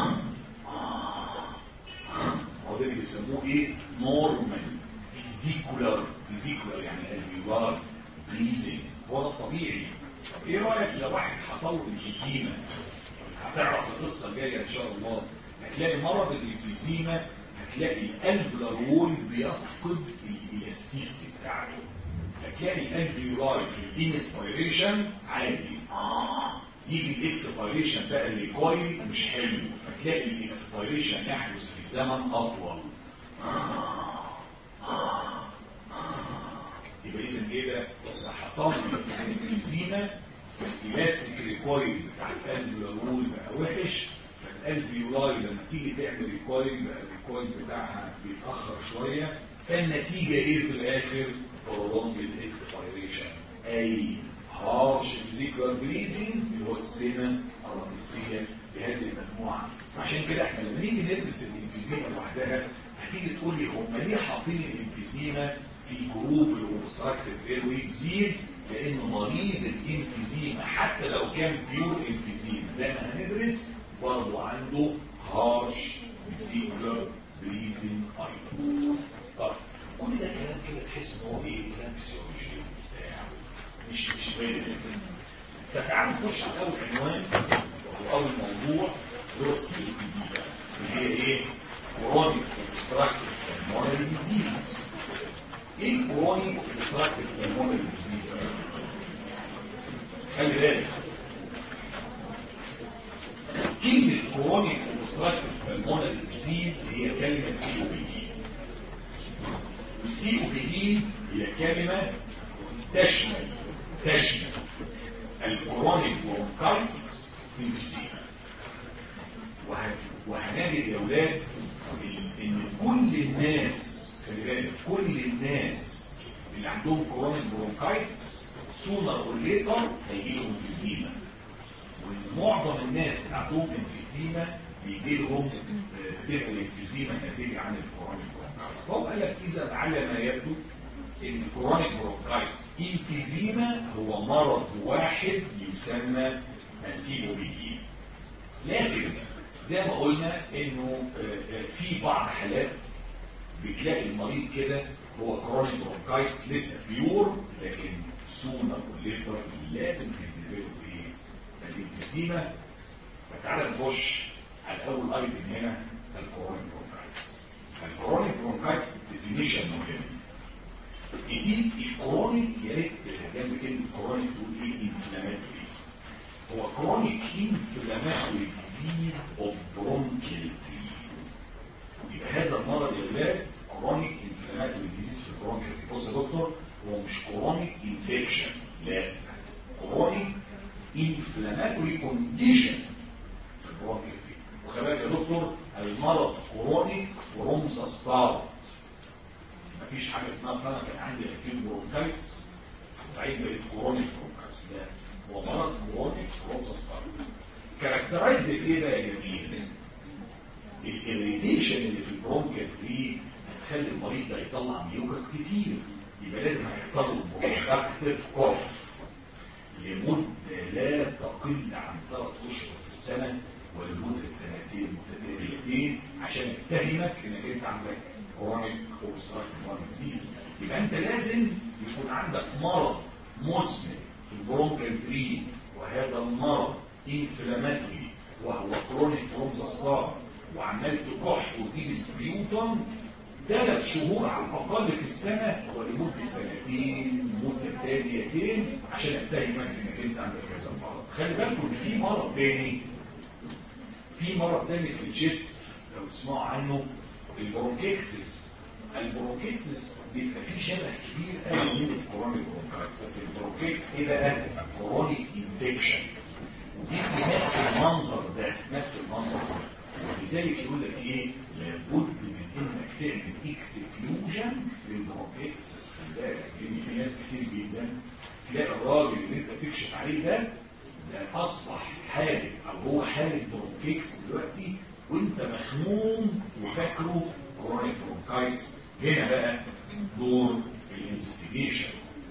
Speaker 2: هو ده اللي بيسموه ايه نورمال فيزيكولار فيزيكولار يعني الفيولاي بريزنج هو ده الطبيعي طب ايه رايك لو واحد حصل له الإيزيما هتعرف القصه الجايه ان شاء الله هتلاقي مرض الإيزيما هتلاقي الالفلر وول بيفقد الالاستيستي بتاعته فتلاقي الالفيولاي في الانسبيريشن عادي يجي الاكسبيريشن بقى اللي كويل مش حلو فتلاقي الاكسبيريشن يحدث في زمن اطول يبقى اذا ايه ده؟ ده حصل لي يعني الانزيمه الالاستيك ريكويل بتاع الالفيولار وول بقى وحش فالالفيولاي لما تيجي تعمل ريكويل بقى الريكويل بتاعها بيتاخر شويه فالنتيجه ايه في الاخر؟ prolonged expiration اي هارش فيزيكولار بريزنج اللي هو السنه الرئيسيه لهذه المجموعه عشان كده احنا لما نيجي ندرس الانفيزيما لوحدها هتيجي تقول لي هم ليه حاطين الانفيزيما في جروب الاوبستراكتيف ايروي ديزيز لان مريض الانفيزيما حتى لو كان بيور انفيزيما زي ما هندرس برضه عنده هارش فيزيكولار بريزنج ايضا طيب كل ده كلام كده تحس ان هو ايه كلام فسيولوجي بتاع مش مش ميديسن فتعال نخش على اول عنوان او اول موضوع اللي هو السي بي دي اللي هي ايه؟ كرونيك اوبستراكتيف بالمونري ديزيز ايه الكرونيك اوبستراكتيف بالمونري ديزيز خلي بالك كلمة كرونيك اوبستراكتيف بالمونري ديزيز هي كلمة سي او بي دي والسي او بي دي هي كلمة تشمل تشمل الكرونيك برونكايتس انفيسيما وهنجد يا اولاد ان كل الناس خلي بالك كل الناس اللي عندهم كرونيك برونكايتس سونر اور ليتر هيجي لهم انفيسيما ومعظم الناس اللي عندهم انفيسيما بيجي لهم بتبقى الانفيسيما نتيجه عن الكرونيك برونكايتس فهو قال لك اذا على ما يبدو ان الكرونيك برونكايتس انفيزيما هو مرض واحد يسمى السي او بي دي لكن زي ما قلنا انه في بعض حالات بتلاقي المريض كده هو كرونيك برونكايتس لسه بيور لكن سونر وليتر لازم تديله ايه الانفيزيما فتعالى نخش على اول ايتم هنا الكرونيك برونكايتس الكرونيك برونكايتس ديفينيشن مهم It is a chronic يا ريت جنب كلمة chronic تقول ايه inflammatory هو chronic inflammatory disease of bronchial tree يبقى هذا المرض يا ولاد chronic inflammatory disease في البرونكيال بص يا دكتور هو مش chronic infection لا chronic inflammatory condition في البرونكيال tree وخلي بالك يا دكتور المرض chronic from the start مفيش حاجه اسمها سنه كان عندي اكيد برونكايتس بعدين بقيت كرونيك برونكايتس لا هو مرض كرونيك برونكايتس كاركترايز بايه بقى يا جميل الاريتيشن اللي في البرونكال فري هتخلي المريض ده يطلع ميوكس كتير يبقى لازم هيحصل له برودكتيف كوف لمده لا تقل عن ثلاث اشهر في السنه ولمده سنتين متتاليتين عشان اتهمك انك انت عندك chronic obstructive lung disease يبقى انت لازم يكون عندك مرض مزمن في البرونكال تري وهذا المرض انفلاماتوري وهو كرونيك فروم ذا ستار وعمال تكح وتجيب سبريوتون ثلاث شهور على الاقل في السنه ولمده سنتين مده تاليتين عشان اتهمك انك انت عندك هذا المرض خلي بالكم ان في مرض تاني في مرض تاني في الجست لو تسمعوا عنه البرونكيتسس البرونكيتسس بيبقى فيه شبه كبير قوي من الكورونيك برونكايتس بس البرونكيتس ايه بقى كورونيك انفكشن ودي نفس المنظر ده نفس المنظر ده ولذلك يقول لك ايه لابد من انك تعمل اكسكلوجن للبرونكيتسس خلي بالك لان في ناس كتير جدا تلاقي الراجل اللي انت تكشف عليه ده ده اصبح حالة او هو حالة برونكيتس دلوقتي وانت مخموم وفاكره كرونيك برونكايتس هنا بقى دور الانفستيجيشن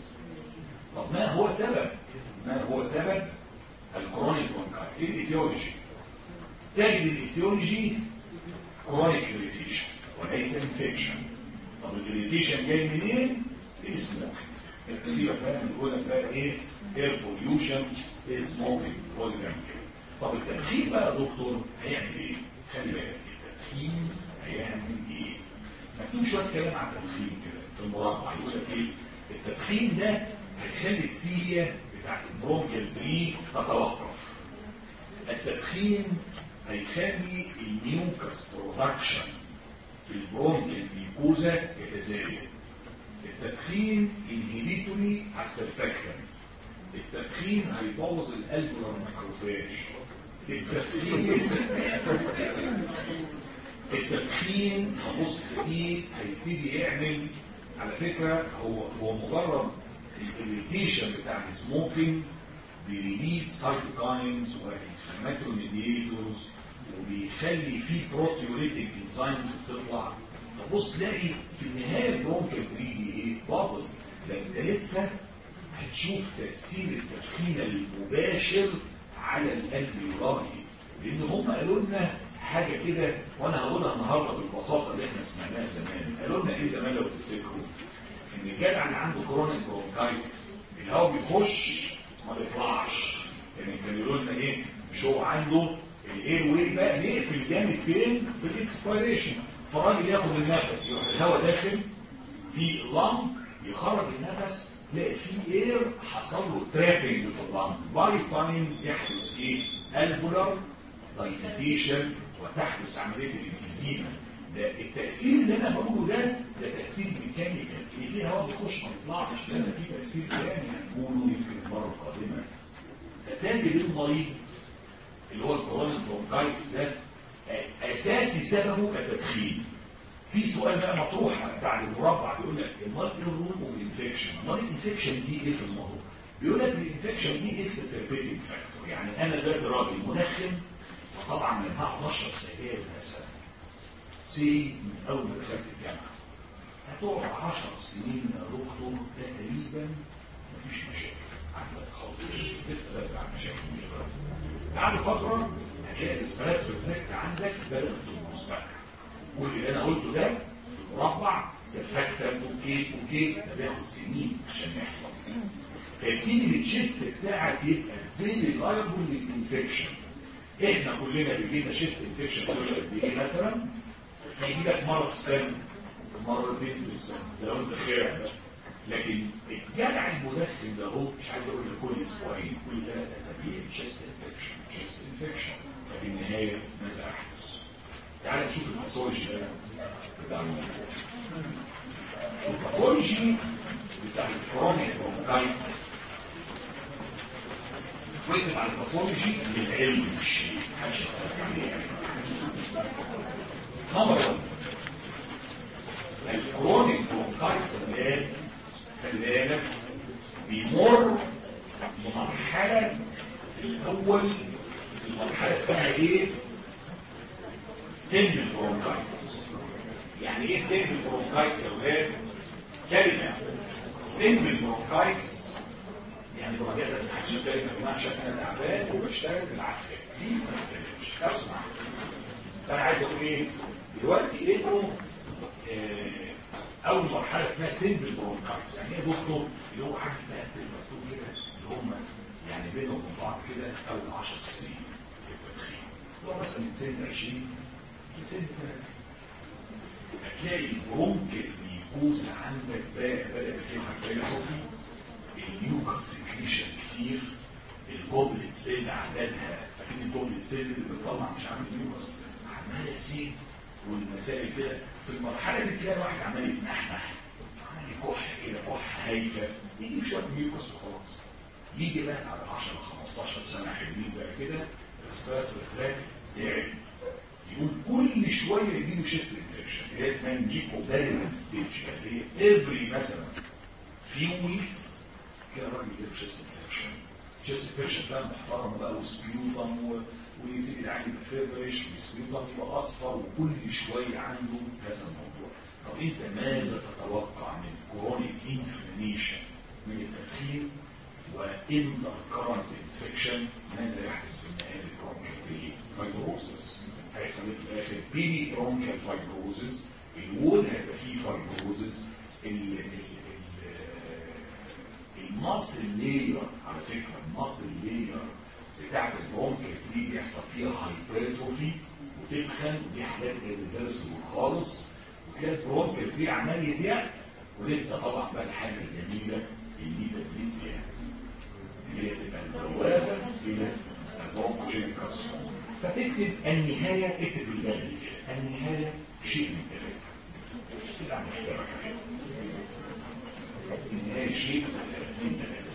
Speaker 2: طب ما هو سبب ما هو سبب الكرونيك برونكايتس ايه الايتيولوجي تجد الايتيولوجي كرونيك اريتيشن وليس انفكشن طب الاريتيشن جاي منين السموك سيبك بقى بنقول لك بقى ايه اير بوليوشن سموكينج هو اللي بيعمل كده طب التدخين بقى يا دكتور هيعمل ايه؟ خلي بالك التدخين هيعمل ايه؟ مكتوب شويه كلام عن التدخين كده في المربع يقول لك ايه؟ التدخين ده هيخلي السيليا بتاعت البرونكيال بري تتوقف التدخين هيخلي الميوكس برودكشن في البرونكيال ميكوزا يتزايد التدخين انهبيتوري على السرفاكتن التدخين هيبوظ الالفولار ماكروفاج التدخين التدخين هبص فيه هيبتدي يعمل على فكرة هو هو مجرد الاريتيشن بتاع السموكينج بيريليز سايتوكاينز وانفلاماتوري ميديتورز وبيخلي فيه بروتيوليتيك انزيمز بتطلع تبص تلاقي في النهايه البرونكال بريدي ايه باظت لان انت لسه هتشوف تاثير التدخين المباشر على القلب الراهي لان هم قالوا لنا حاجه كده وانا هقولها النهارده بالبساطه اللي احنا سمعناها زمان قالوا لنا ايه زمان لو تفتكروا ان الجدع اللي عنده كرونيك برونكايتس الهواء بيخش ما بيطلعش يعني كانوا يقولوا لنا ايه مش هو عنده الاير واي بقى بيقفل جامد فين في الاكسبيريشن فالراجل ياخد النفس يروح الهواء داخل في اللنج يخرج النفس تلاقي في اير حصل له ترابنج في اللنج باي تايم يحدث ايه الفولار دايليتيشن وتحدث عمليه الانفيزيما ده التاثير اللي انا بقوله ده ده تاثير ميكانيكال اللي فيه هواء بيخش ما بيطلعش لان في تاثير تاني هنقوله يمكن المره القادمه فتجد المريض اللي هو الكورونيك برونكايتس ده اساسي سببه التدخين في سؤال بقى مطروح بعد المربع بيقول لك امال ايه الرول اوف انفكشن امال الانفكشن دي ايه في الموضوع بيقول لك الانفكشن دي اكسسربيتنج فاكتور يعني انا دلوقتي راجل مدخن وطبعا من هقعد اشرب سجاير مثلا سي من اول ما دخلت الجامعه هتقعد 10 سنين يا دكتور ده تقريبا مفيش مشاكل عندك خالص لسه بدري على المشاكل مش بعد فتره هتلاقي الاسبرات ريفلكت عندك بدات تنقص بقى كل اللي انا قلته ده في المربع سرفاكتنت اوكي اوكي ده بياخد سنين عشان يحصل فيبتدي التشيست بتاعك يبقى فيري لايبل للانفكشن احنا كلنا بيجي لنا شيست انفكشن كل قد ايه مثلا هيجي لك مره في السنه مرتين في السنه ده لو انت خير بقى لكن الجدع المدخن ده هو مش عايز اقول لك كل اسبوعين كل ثلاث اسابيع تشيست انفكشن تشيست انفكشن ففي النهايه ماذا احدث؟ تعال نشوف الباثولوجي ده بتاع الموضوع الباثولوجي بتاع الكرونيك برونكايتس واكتب على الباثولوجي للعلم الشيء محدش يختلف عليه نمبر 1 الكرونيك برونكايتس الان خلي بالك بيمر بمرحله الاول المرحله اسمها ايه؟ سن البرونكايتس يعني ايه سن البرونكايتس يا ولاد كلمه سن البرونكايتس يعني براجع بس محدش يتكلم يا جماعه عشان انا تعبان وبشتغل بالعافيه بليز ما تتكلمش لو سمحت فانا عايز اقول ايه دلوقتي انتوا آه اول مرحله اسمها سن البرونكايتس يعني ايه دكتور اللي هو عارف بقى المكتوب كده اللي هم يعني بينهم وبين بعض كده اول 10 سنين في التدخين اللي هو مثلا من سن 20 لسن 30 هتلاقي البرونكل ميكوزا عندك بقى بدا فيها حاجه خوفي الميوكس سكريشن كتير الجوبلت سيل عددها فاكرين الجوبلت سيل اللي بتطلع مش عامل ميوكس عماله تزيد والمسائل كده في المرحله دي تلاقي واحد عمال يتنحنح عمال يكح كده كح هايفه يجي في شويه ميوكس وخلاص يجي بقى بعد 10 15 سنه حلوين بقى كده الريسبيراتوري تراك تعب يقوم كل شويه يجيله شيست انفكشن اللي هي اسمها ميكو بارينت ستيج اللي هي افري مثلا فيو ويكس كده الراجل يجيله شيست انفكشن شيست انفكشن بقى محترم بقى وسبيوتم ويبتدي العين بفيفرش وسبيوتم يبقى اصفر وكل شويه عنده هذا الموضوع طب انت ماذا تتوقع من كورونيك انفلاميشن من التدخين واندر كرنت انفكشن ماذا يحدث في النهايه للبرونكيال فايبروزس هيحصل ايه في الاخر بيني برونكيال فايبروزس الوول هيبقى فيه فايبروزس المصل لاير على فكره المصل لاير بتاعت البرونكيال دي بيحصل فيها هايبرتروفي وتتخن ودي حاجات ريفرسبل خالص وتلاقي البرونكيال دي عمال يضيق ولسه طبعا بقى الحاجه الجميله الميتابوليزيا اللي هي تبقى البوابه الى البرونكوجينيك كارسينوما فتكتب النهايه اكتب بالبلدي كده النهايه شيء من ثلاثه تبقى عامل حسابك عليه النهايه شيء من ثلاثه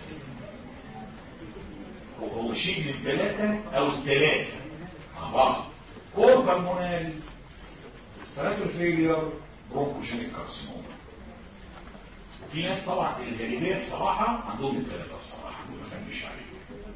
Speaker 2: هو شيء من ثلاثه او الثلاثه مع بعض كور بالمونال اسبراتور فيلير برونكوجينيك كارسينوما في ناس طبعا الغالبيه بصراحه عندهم الثلاثه بصراحه ما بخليش عليهم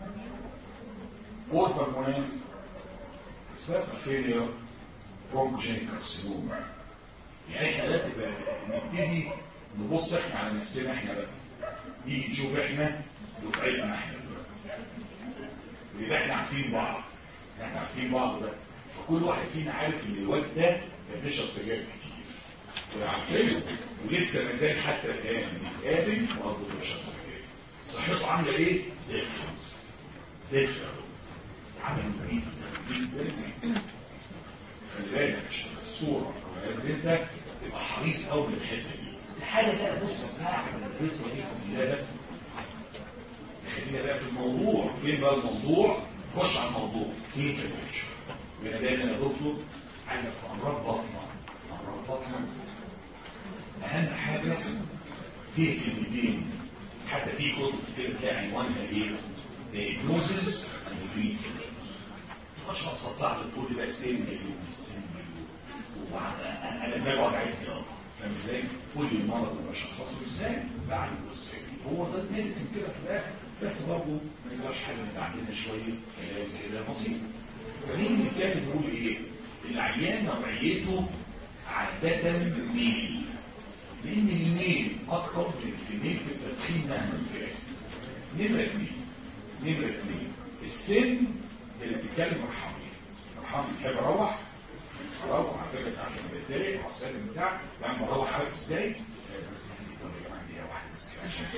Speaker 2: كور بالمونال اسبراتور فيلير برونكوجينيك كارسينوما يعني احنا دلوقتي بقى نبتدي نبص احنا على نفسنا احنا بقى نيجي نشوف احنا دفعتنا احنا دلوقتي ويبقى احنا عارفين بعض احنا عارفين بعض ده فكل واحد فينا عارف ان الواد ده كان بيشرب سجاير كتير وعارفينه ولسه ما زال حتى الان بيتقابل برضه بيشرب سجاير صحته عامله ايه؟ زفر زفر عامل مريض جدا خلي بالك عشان الصوره لازم انت تبقى حريص قوي بالحته دي الحاجه بقى بص بتاعك القصه دي كلها ده خلينا بقى في الموضوع فين بقى الموضوع خش على الموضوع ايه كده وانا دايما يا دكتور عايزك في امراض بطنه امراض بطنه اهم حاجه فيه كلمتين حتى في كتب كده تلاقي عنوانها ايه؟ diagnosis and treatment مش هتصدع لك تقول لي بقى سن والسن انا دماغي وجعتني اه فاهم ازاي؟ كل المرض ده بشخصه ازاي؟ بعد ازاي؟ هو ده الميديسن كده في الاخر بس برضه ما يبقاش حاجه انت عندنا شويه كلام كده بسيط فنيجي نتكلم نقول ايه؟ العيان نوعيته عادة ميل لان الميل اكتر من الفيميل في التدخين مهما كان نمرة اثنين نمرة اثنين السن اللي بتتكلم مرحبا مرحبا بتحب اروح اروح على فكره ساعات لما بتضايق او السلم بتاع لما اروح عارف ازاي بس يا جماعه دي واحده بس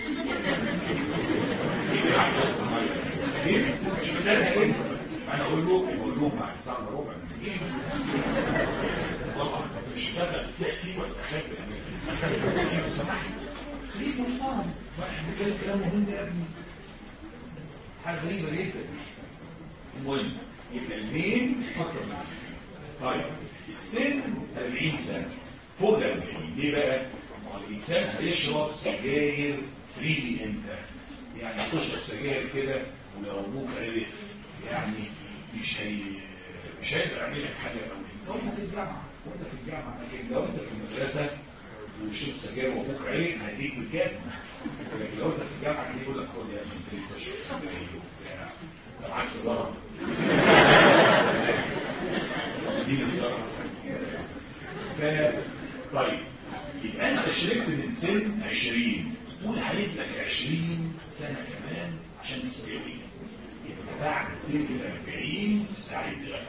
Speaker 2: عشان مش مسألة ايه انا اقول له اقول لهم بعد ساعه الا ربع طبعا مش مصدق في بس اخاف يعني سمحت خليك محترم احنا بنتكلم كلام مهم يا ابني حاجه غريبه جدا المهم يبقى المين اكتر من طيب السن 40 سنه فوق ال 40 ليه بقى؟ ما هو الانسان هيشرب سجاير فريلي امتى؟ يعني تشرب سجاير كده ولو ابوك عرف يعني مش هي مش هيقدر يعمل لك حاجه قوي انت وانت في الجامعه وانت في الجامعه لكن لو انت في المدرسه وشرب سجاير وابوك عرف هيديك بالجزمه لكن لو انت في الجامعه هتلاقيه يقول لك خد يا ابني انت تشرب سجاير وبتاع طب عكس الضرب دي مسيرة ف طيب يبقى انت شربت من سن 20 قول عايز لك 20 سنه كمان عشان تستوي يبقى بعد سن ال 40 استعد لها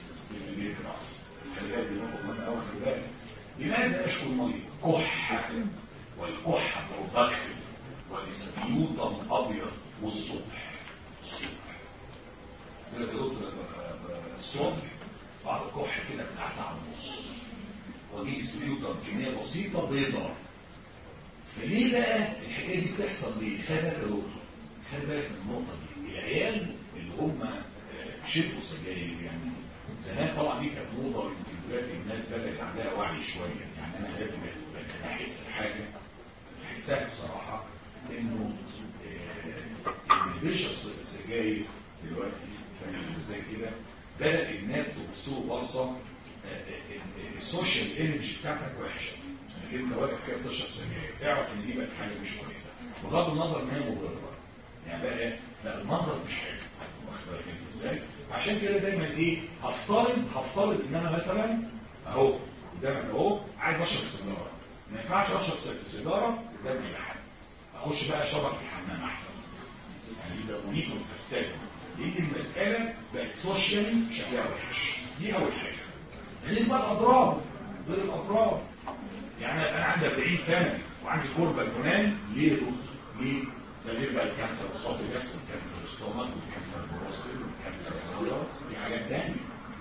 Speaker 2: خلي بالك دي نقطه مهمه قوي خلي بالك لماذا اشكو الميه؟ كحه والكحه برودكتيف والسبيوتم ابيض والصبح الصبح يقول لك يا دكتور الصبح بعد الكح كده بتاع ساعه ونص واجيب سبيوتم كميه بسيطه بيضاء فليه بقى الحكايه دي بتحصل ليه؟ خلي بالك يا دكتور خلي بالك من النقطه دي العيال اللي هم شربوا سجاير يعني زمان طبعا دي كانت موضه يمكن دلوقتي الناس بدات عندها وعي شويه يعني انا دلوقتي بقيت احس بحاجه احسها بصراحه انه اللي بيشرب سجاير دلوقتي فاهم ازاي كده بدأ الناس تبص له بصه السوشيال ايمج بتاعتك وحشه انك انت واقف كده بتشرب سجاير اعرف ان دي بقت حاجه مش كويسه بغض النظر ان هي مضره يعني بقى لا المنظر مش حلو واخد بالك انت ازاي عشان كده دايما ايه هفترض هفترض ان انا مثلا اهو قدامك اهو عايز اشرب سيجاره ما ينفعش اشرب سيجاره قدام اي حد اخش بقى اشربها في الحمام احسن يعني اذا اريد فاستاذن لان المساله بقت سوشيال شكلها وحش دي اول حاجه غير بقى الاضرار غير الاضرار يعني انا عندي 40 سنه وعندي كربه اليونان ليه ليه ده غير بقى الكانسر الاسوفيجاس والكانسر الستومك والكانسر البروستات والكانسر الكولر في حاجات تانية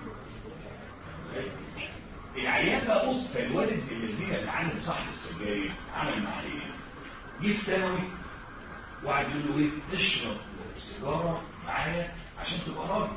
Speaker 2: ازاي؟ العيان بقى بص فالوالد الذين اللي علم صاحب السجاير عمل معاه ايه؟ جه في ثانوي وقعد يقول له ايه؟ اشرب السيجاره معايا عشان تبقى راجل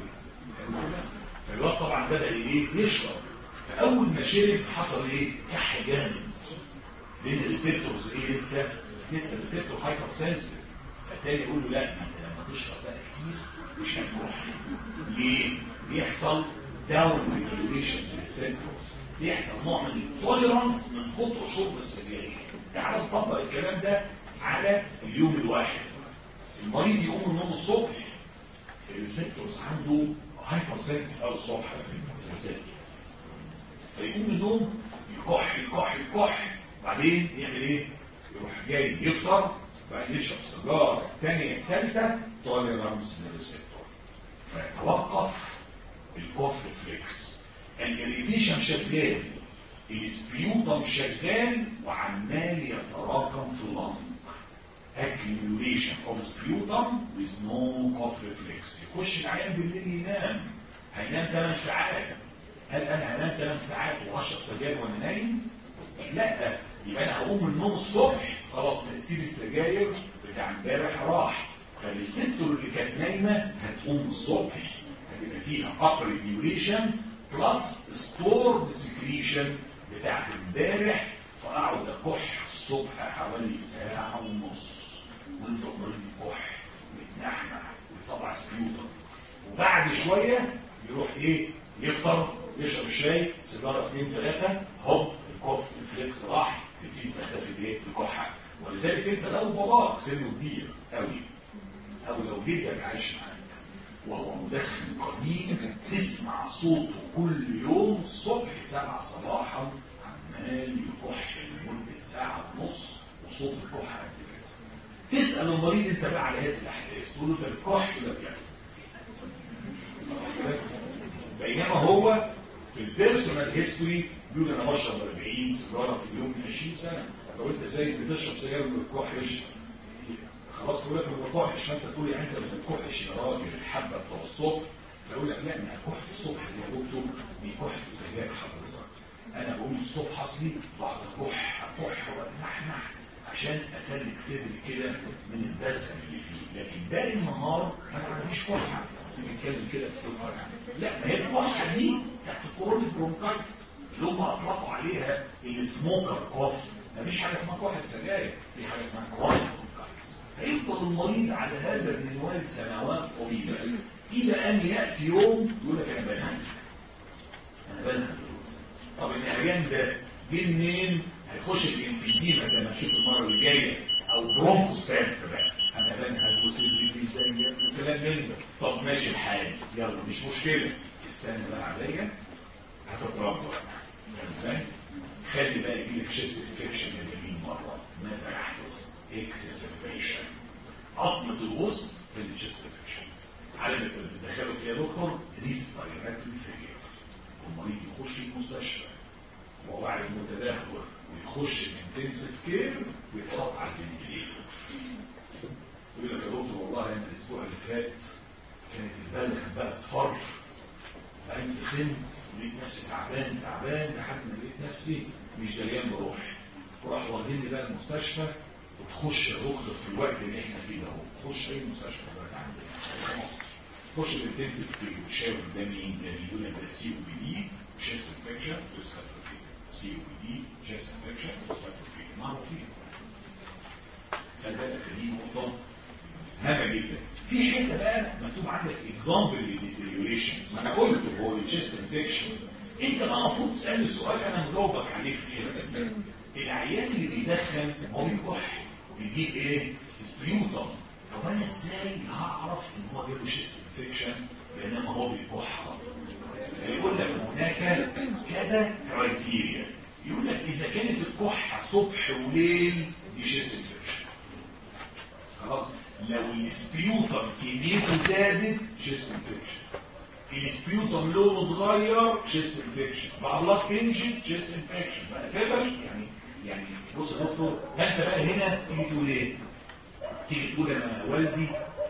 Speaker 2: فالواد طبعا بدا ايه؟ يشرب فاول ما شرب حصل ايه؟ كح جامد لان الريسبتورز ايه لسه لسه الريسبتور هايبر سنسيتيف فالتاني يقول له لا انت لما تشرب بقى كتير مش هتروح ليه؟ بيحصل داون ريجوليشن للريسبتورز بيحصل نوع من التوليرانس من كتر شرب السجاير تعال نطبق الكلام ده على اليوم الواحد المريض يقوم من النوم الصبح الريسبتورز عنده هايبر سنسيتيف او الصبح في الريسبتور فيقوم من النوم يكح يكح يكح بعدين يعمل ايه؟ يروح جاي يفطر بعدين يشرب سيجاره الثانيه الثالثه توليرانس للريسبتور فيتوقف الكوف ريفلكس الاريتيشن شغال السبيوتم شغال وعمال يتراكم في اللنج accumulation of sputum with no cough reflex يخش العيان بالليل ينام هينام 8 ساعات هل انا هنام 8 ساعات واشرب سجاير وانا نايم؟ لا يبقى انا هقوم من النوم الصبح خلاص تاثير السجاير بتاع امبارح راح فالسيبتور اللي كانت نايمه هتقوم الصبح هتبقى فيها upper regulation بلس ستور سكريشن بتاعت امبارح فاقعد اكح الصبح حوالي ساعه ونص وانت مريض يكح ويتنحنح ويطلع سبيوتر وبعد شويه يروح ايه يفطر يشرب الشاي سيجاره اثنين ثلاثه هوب الكوف الفليكس راح تبتدي تختفي بايه الكحه ولذلك انت لو باباك سنه كبير قوي او لو جدك عايش معاك وهو مدخن قديم تسمع صوته كل يوم الصبح سبعة صباحا عمال يكح لمدة ساعة ونص وصوت الكحة قد كده تسأل المريض انت بقى على هذه الأحداث تقول له ده الكح ولا بجد بينما هو في البيرسونال هيستوري بيقول انا بشرب 40 سيجاره في اليوم من 20 سنه لو انت زي بتشرب سيجاره ما بتكحش خلاص بيقول لك ما بتكحش فانت تقول يعني انت ما بتكحش يا راجل الحبه بتوع الصبح فيقول لك لا انا كحت الصبح يا دكتور بيكح السجاير حضرتك انا بقوم الصبح اصلي بقعد اكح اكح واتنحنح عشان اسلك صدري كده من الدلخه اللي فيه لكن باقي النهار انا ما عنديش كحه بنتكلم كده بصفه لا ما هي الكحه دي بتاعت الكورونيك برونكايتس اللي هم اطلقوا عليها السموكر كوف مفيش حاجه اسمها كحه سجاير في حاجه اسمها كورونيك برونكايتس هيفضل المريض على هذا المنوال سنوات طويله الى ان ياتي يوم يقول لك انا بنهج انا بنهج طب العيان ده جه منين؟ هيخش في انفيزيما زي ما شفت المره اللي جايه او برونكوسباز بقى انا بنهج وصدري في زي وكلام من ده طب ماشي الحال يلا مش مشكله استنى بقى عليا هتتربى ازاي؟ خلي بقى يجي لك شيست انفكشن اليمين مره ماذا يحدث؟ اكسسفيشن عظمه الوسط في الشيست انفكشن على ما بتدخله فيها دكتور ريسبيراتوري فيلير والمريض يخش المستشفى وهو عارف متدهور ويخش الانتنسيف كير ويتحط على الفنتليتور يقول لك يا دكتور والله انا الاسبوع اللي فات كانت البلغ بقى اصفر بعدين سخنت ولقيت نفسي تعبان تعبان لحد ما لقيت نفسي مش دريان بروحي وراح واخديني بقى المستشفى وتخش يا دكتور في الوقت اللي احنا فيه ده اهو تخش اي مستشفى دلوقتي عندنا في مصر تخش الانتنسيف كير وتشاور ده مين ده بيقول لك ده سي او بي دي وشيست انفكشن وسكاتروفي سي او بي دي شيست انفكشن وسكاتروفي معروفين خلي بالك دي نقطه هامه جدا في حته بقى مكتوب عندك اكزامبل للديتيريوريشن ما انا قلت هو الشيست انفكشن انت بقى المفروض تسالني السؤال انا مجاوبك عليه في الحته دي العيان اللي بيدخن هو بيكح وبيجيب ايه؟ سبيوتم طب انا ازاي هعرف ان هو جاله شيست انفكشن بينما هو بيكح يقول لك هناك كذا كرايتيريا يقول لك اذا كانت الكحه صبح وليل دي شيست انفكشن خلاص لو السبيوتم كميته زادت شيست انفكشن السبيوتم لونه اتغير شيست انفكشن بعضلات تنشط شيست انفكشن بقى فيبر يعني يعني بص يا دكتور انت بقى هنا تيجي تقول ايه؟ تيجي تقول انا والدي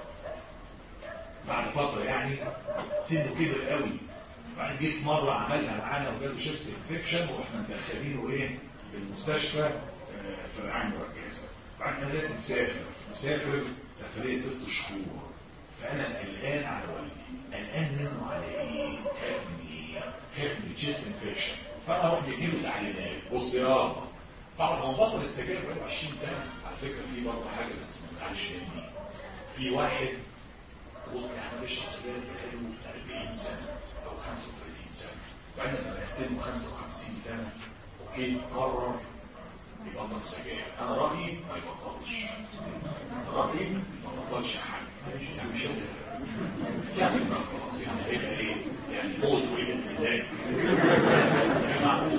Speaker 2: بعد فتره يعني سنه كبر قوي بعد جيت مره عملها معانا وجاله شيست انفكشن واحنا مدخلينه ايه المستشفى في الرعايه المركزه بعد ما بدات مسافر مسافر سفريه ست شهور فانا قلقان على والدي قلقان منه على ايه؟ خايف من ايه؟ خايف من الشيست انفكشن فانا اروح مديله تعليمات بص يا طبعا هو بطل السجاير بقاله 20 سنه على فكره في برضه حاجه بس ما تزعلش مني في واحد بص يعني بيشرب سجاير بقاله 40 سنه او 35 سنه وبعدين لما بقسمه 55 سنه اوكي قرر يبطل سجاير انا رايي ما يبطلش رايي ما يبطلش حاجه يعني مش هتفرق يعني بقى خلاص يعني هيبقى ايه يعني موت وايه الميزان مش معقول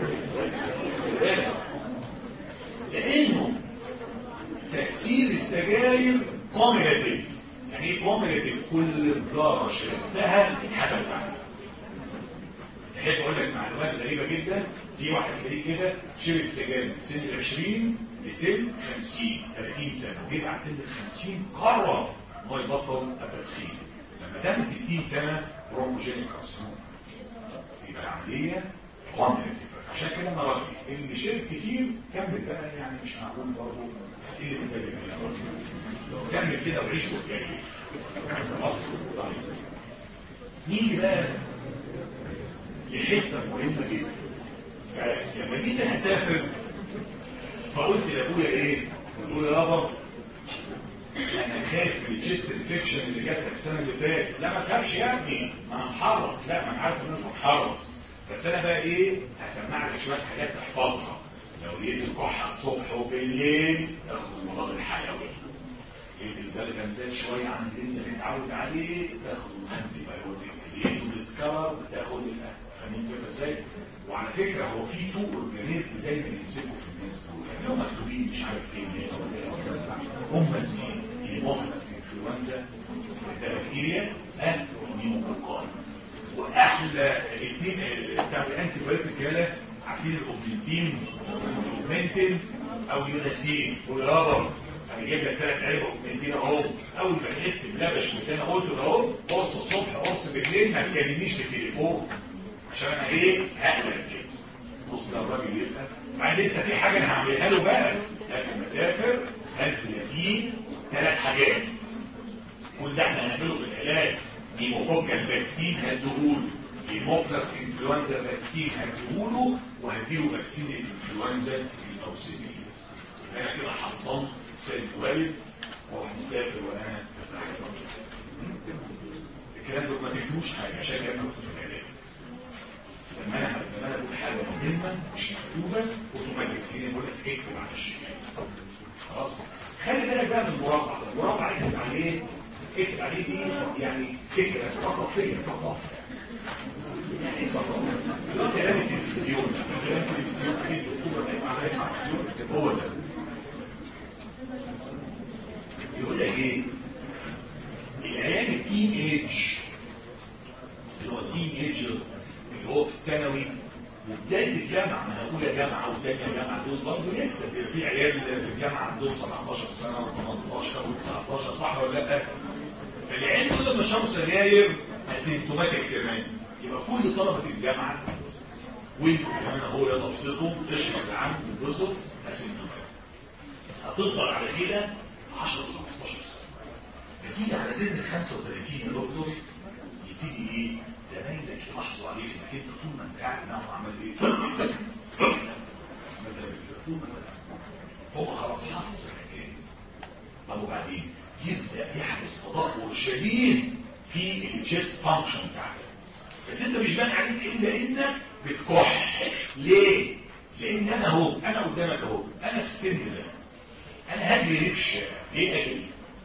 Speaker 2: لانه تاثير السجاير كوميلاتيف يعني ايه كوميلاتيف كل سجاره شربتها اتحسبت عليها احب اقول لك معلومات غريبه جدا في واحد تلاقيه كده شرب سجاير من سن ال 20 لسن 50 30 سنه وجه بعد سن ال 50 قرر ان هو يبطل التدخين لما تم 60 سنه بروموجينيك كارسينوم يبقى العمليه كوميلاتيف عشان كده انا رايي اللي شرب كتير كمل بقى يعني مش معقول برضه ايه اللي مزاجك كمل كده وعيش وتجري خلاص طيب نيجي بقى لحته مهمه جدا فلما جيت انا اسافر فقلت لابويا ايه؟ قلت له يابا انا خايف من الجيست انفكشن اللي جات لك السنه اللي فاتت لا ما تخافش يا ابني ما انا محرص لا ما انا عارف ان انت محرص بس انا بقى ايه هسمع لك شويه حاجات تحفظها لو لقيت الكحه الصبح وبالليل تاخد المضاد الحيوي لقيت البلغم زاد شويه عن اللي انت متعود عليه تاخد الانتي بايوتيك لقيته ديسكفر بتاخد فاهمين كده ازاي؟ وعلى فكره هو في تو اورجانيزم دايما يمسكوا في الناس دول يعني هم مكتوبين مش عارف فين هم الاثنين هيموفيلس انفلونزا ده بكتيريا والنيموكوكاي واحلى الاثنين بتاع الانتي بايوتيك يالا عارفين الاوبنتين الاوبنتين او اليوناسين والرابر انا جايب لك ثلاث علب اوبنتين اهو اول ما تحس بلبش مكان قلت له اهو قرص الصبح قرص بالليل ما تكلمنيش في التليفون عشان انا ايه هقلق كده بص ده الراجل يبقى مع لسه في حاجه انا هعملها له بقى لكن مسافر هنزل فيه ثلاث حاجات كل ده احنا هنعمله في العلاج نيموكوكال فاكسين هديهوله هيموفلس انفلونزا فاكسين هديهوله وهديله فاكسين الانفلونزا الموسميه انا كده حصنت سيد والد واروح مسافر وانا الكلام ده ما تكتبوش حاجه عشان كده مكتوب في العلاج لما انا لما انا اقول حاجه مهمه مش مكتوبه اوتوماتيك كده بقول لك اكتب على الشمال خلاص خلي بالك بقى من المربع ده المربع اكتب عليه اكتب عليه دي يعني فكره ثقافيه ثقافه يعني ايه ثقافه؟ كلام التلفزيون كلام التلفزيون في الدكتور ده يبقى عليه التلفزيون هو ده يقول لك ايه؟ العيال التين ايج اللي هو التين ايج اللي هو في الثانوي وبدايه الجامعه ما انا اولى جامعه وثانيه جامعه دول برضه لسه بيبقى في عيال في الجامعه عندهم 17 سنه و18 و19 صح ولا لا؟ فالعيال دول لما شربوا سجاير اسيمتوماتيك كمان يبقى كل طلبه الجامعه وانتوا كمان اهو يلا ابسطوا تشرب يا عم تنبسط اسيمتوماتيك هتفضل على كده 10 15 سنه بتيجي على سن ال 35 يا دكتور يبتدي ايه؟ زمايلك يلاحظوا عليك انك انت طول ما انت قاعد معاهم عمال ايه؟ هو خلاص حافظ الحكايه طب وبعدين يبدا يحدث تدهور شديد في الجيست فانكشن بتاعتك بس انت مش باين عليك الا انك بتكح ليه؟ لان انا اهو انا قدامك اهو انا في السن ده انا هجري ليه في الشارع ليه اجري؟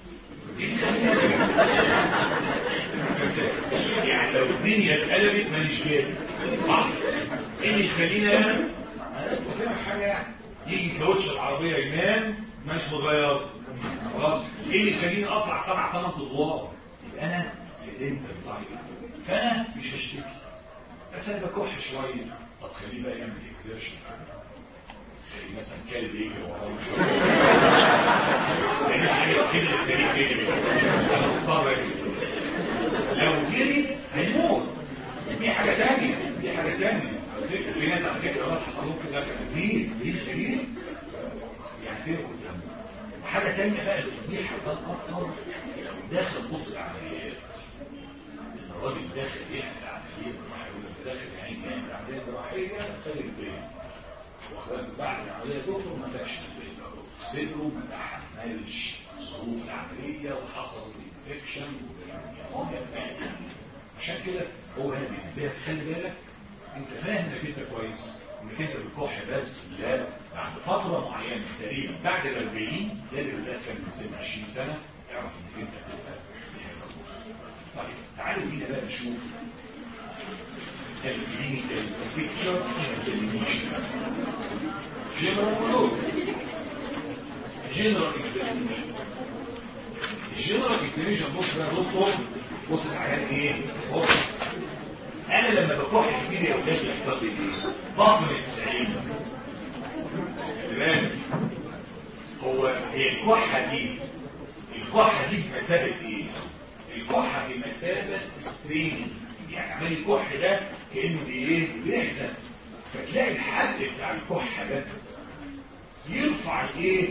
Speaker 2: يعني لو الدنيا اتقلبت ماليش جاي صح ايه اللي يخليني انا انا اسمع كده حاجه يعني يجي كاوتش العربيه ينام مش متغير خلاص ايه اللي يخليني اطلع سبع ثمان ادوار يبقى انا سيدنت ضعيف فانا مش هشتكي بس انا بكح شويه طب خليه بقى يعمل اكزيرشن تلاقي مثلا كلب يجري وراه شويه لان الحاجه الوحيده اللي تخليك تجري انا مضطر اجري لو جري هيموت في حاجه ثانيه في حاجه ثانيه في ناس على فكره ما حصل لهم كده كان كبير كبير كبير يعني كده قدام وحاجه ثانيه بقى الفضيحه بقى اكتر لو داخل اوضه العمليات الراجل داخل يعمل عمليه جراحيه يقول لك داخل يعني يعمل عمليه جراحيه خلي البيت واخد بعد العمليه دكتور ما فاش البيت صدره ما تحملش ظروف العمليه وحصل انفكشن عشان كده هو هنا بينبهك خلي بالك انت فاهم انك انت كويس انك انت بتكح بس لا بعد فتره معينه تقريبا بعد ال 40 ده اللي ده كان من سن 20 سنه اعرف انك انت بتبقى بهذا الوضع. طيب تعالوا بينا بقى نشوف الكلينيكال بيكتشر اكزامينيشن جنرال جنرال اكزامينيشن الجنرال اكزامينيشن بص بقى دكتور بص العيان ايه بص انا لما بكح كتير يا اولاد بيحصل لي ايه بطنس العين تمام هو هي الكحه دي الكحه دي بمثابه ايه الكحه بمثابه سترين يعني عمال الكح ده كانه بايه بيحزن فتلاقي الحزق بتاع الكحه ده يرفع الايه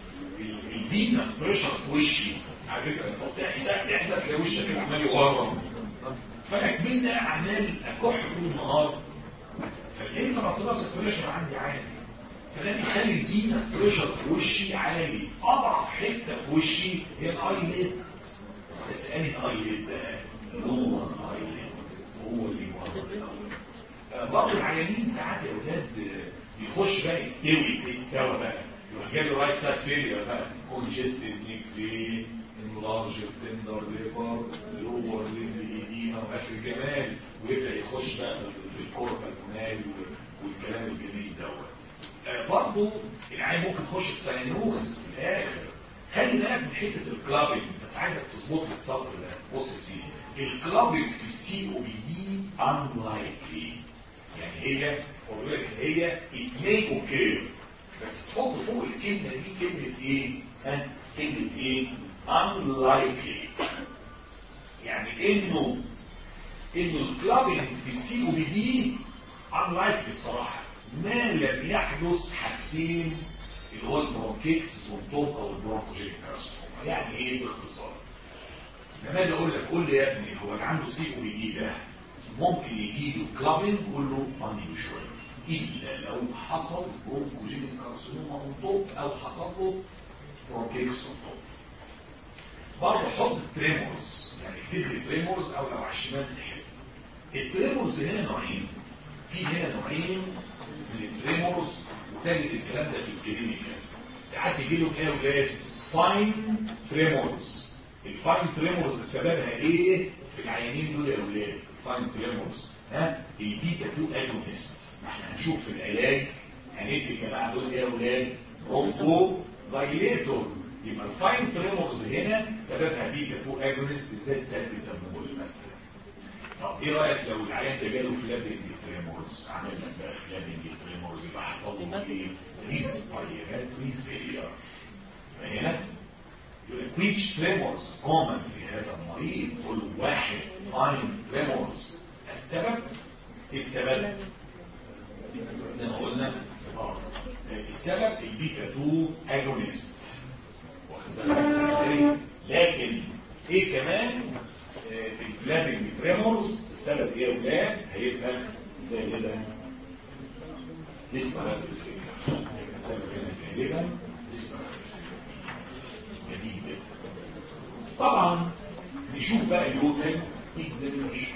Speaker 2: الفينس بريشر في وشي على فكره انت تحزق تحزق تلاقي وشك كده عمال يورم فانا كمان ده عمال اكح طول النهار فالانتراسيلس بريشر عندي عالي فده بيخلي الفينس بريشر في وشي عالي اضعف حته في وشي هي الايليد بس انهي ايليد بقى هو الايليد هو اللي يورم بعض العيانين ساعات يا اولاد بيخش بقى يستوي يستوى بقى يروح جاي له رايت سايد فيلير بقى كونجستد نيك في انلارج تندر ليفر لور ليدينا واخر جمال ويبدا يخش بقى في الكوربا الكونال والكلام الجميل دوت آه برضه العيان ممكن تخش في ساينوزس في الاخر خلي بالك من حته الكلابنج بس عايزك تظبط لي السطر ده بص يا سيدي الكلابنج في السي او بي دي unlikely يعني هي بقول لك هي it may occur بس تحط فوق الكلمه دي كلمه ايه؟ ها؟ كلمه ايه؟ unlikely يعني انه انه الكلابنج في السي او بي دي unlikely الصراحه ما لم يحدث حاجتين اللي هو البرونكيتس والتوكا والبرونكوجينيك كارسينوما يعني ايه باختصار؟ لما اجي اقول لك قول لي يا ابني هو اللي عنده سي او بي دي ده ممكن يجي له كلابنج قول له فاني شويه الا لو حصل برونكوجينيك كارسينوما والتوك او حصل له برونكيتس والتوك برضه حط تريمورز يعني اكتب لي تريمورز او لو على الشمال تحب التريمورز هنا نوعين في هنا نوعين من التريمورز وتجد الكلام ده في الكلينيكال ساعات يجي لهم ايه يا ولاد فاين تريمورز الفاين تريمورز سببها ايه في العيانين دول يا ولاد الفاين تريمورز ها البيتا 2 اجونست ما احنا هنشوف في العلاج هندي الجماعه دول ايه يا ولاد رومبو دايليتور يبقى الفاين تريمورز هنا سببها بيتا 2 اجونست زي السلب التمول مثلا طب ايه رايك لو العيان ده جاله فلابنج تريمورز عمل لك بقى فلابنج تريمورز يبقى حصل له ايه؟ ريسبيراتوري فيلير هنا which tremors common في هذا المريض كل واحد فاين tremors السبب ايه السبب زي ما قلنا السبب البيتا 2 اجونست واخد بالك ازاي لكن ايه كمان الفلامينج تريمورز السبب ايه يا ولاد هيبقى غالبا نسمع السبب هنا غالبا نسمع جديد طبعا نشوف بقى اللوكال اكزامينيشن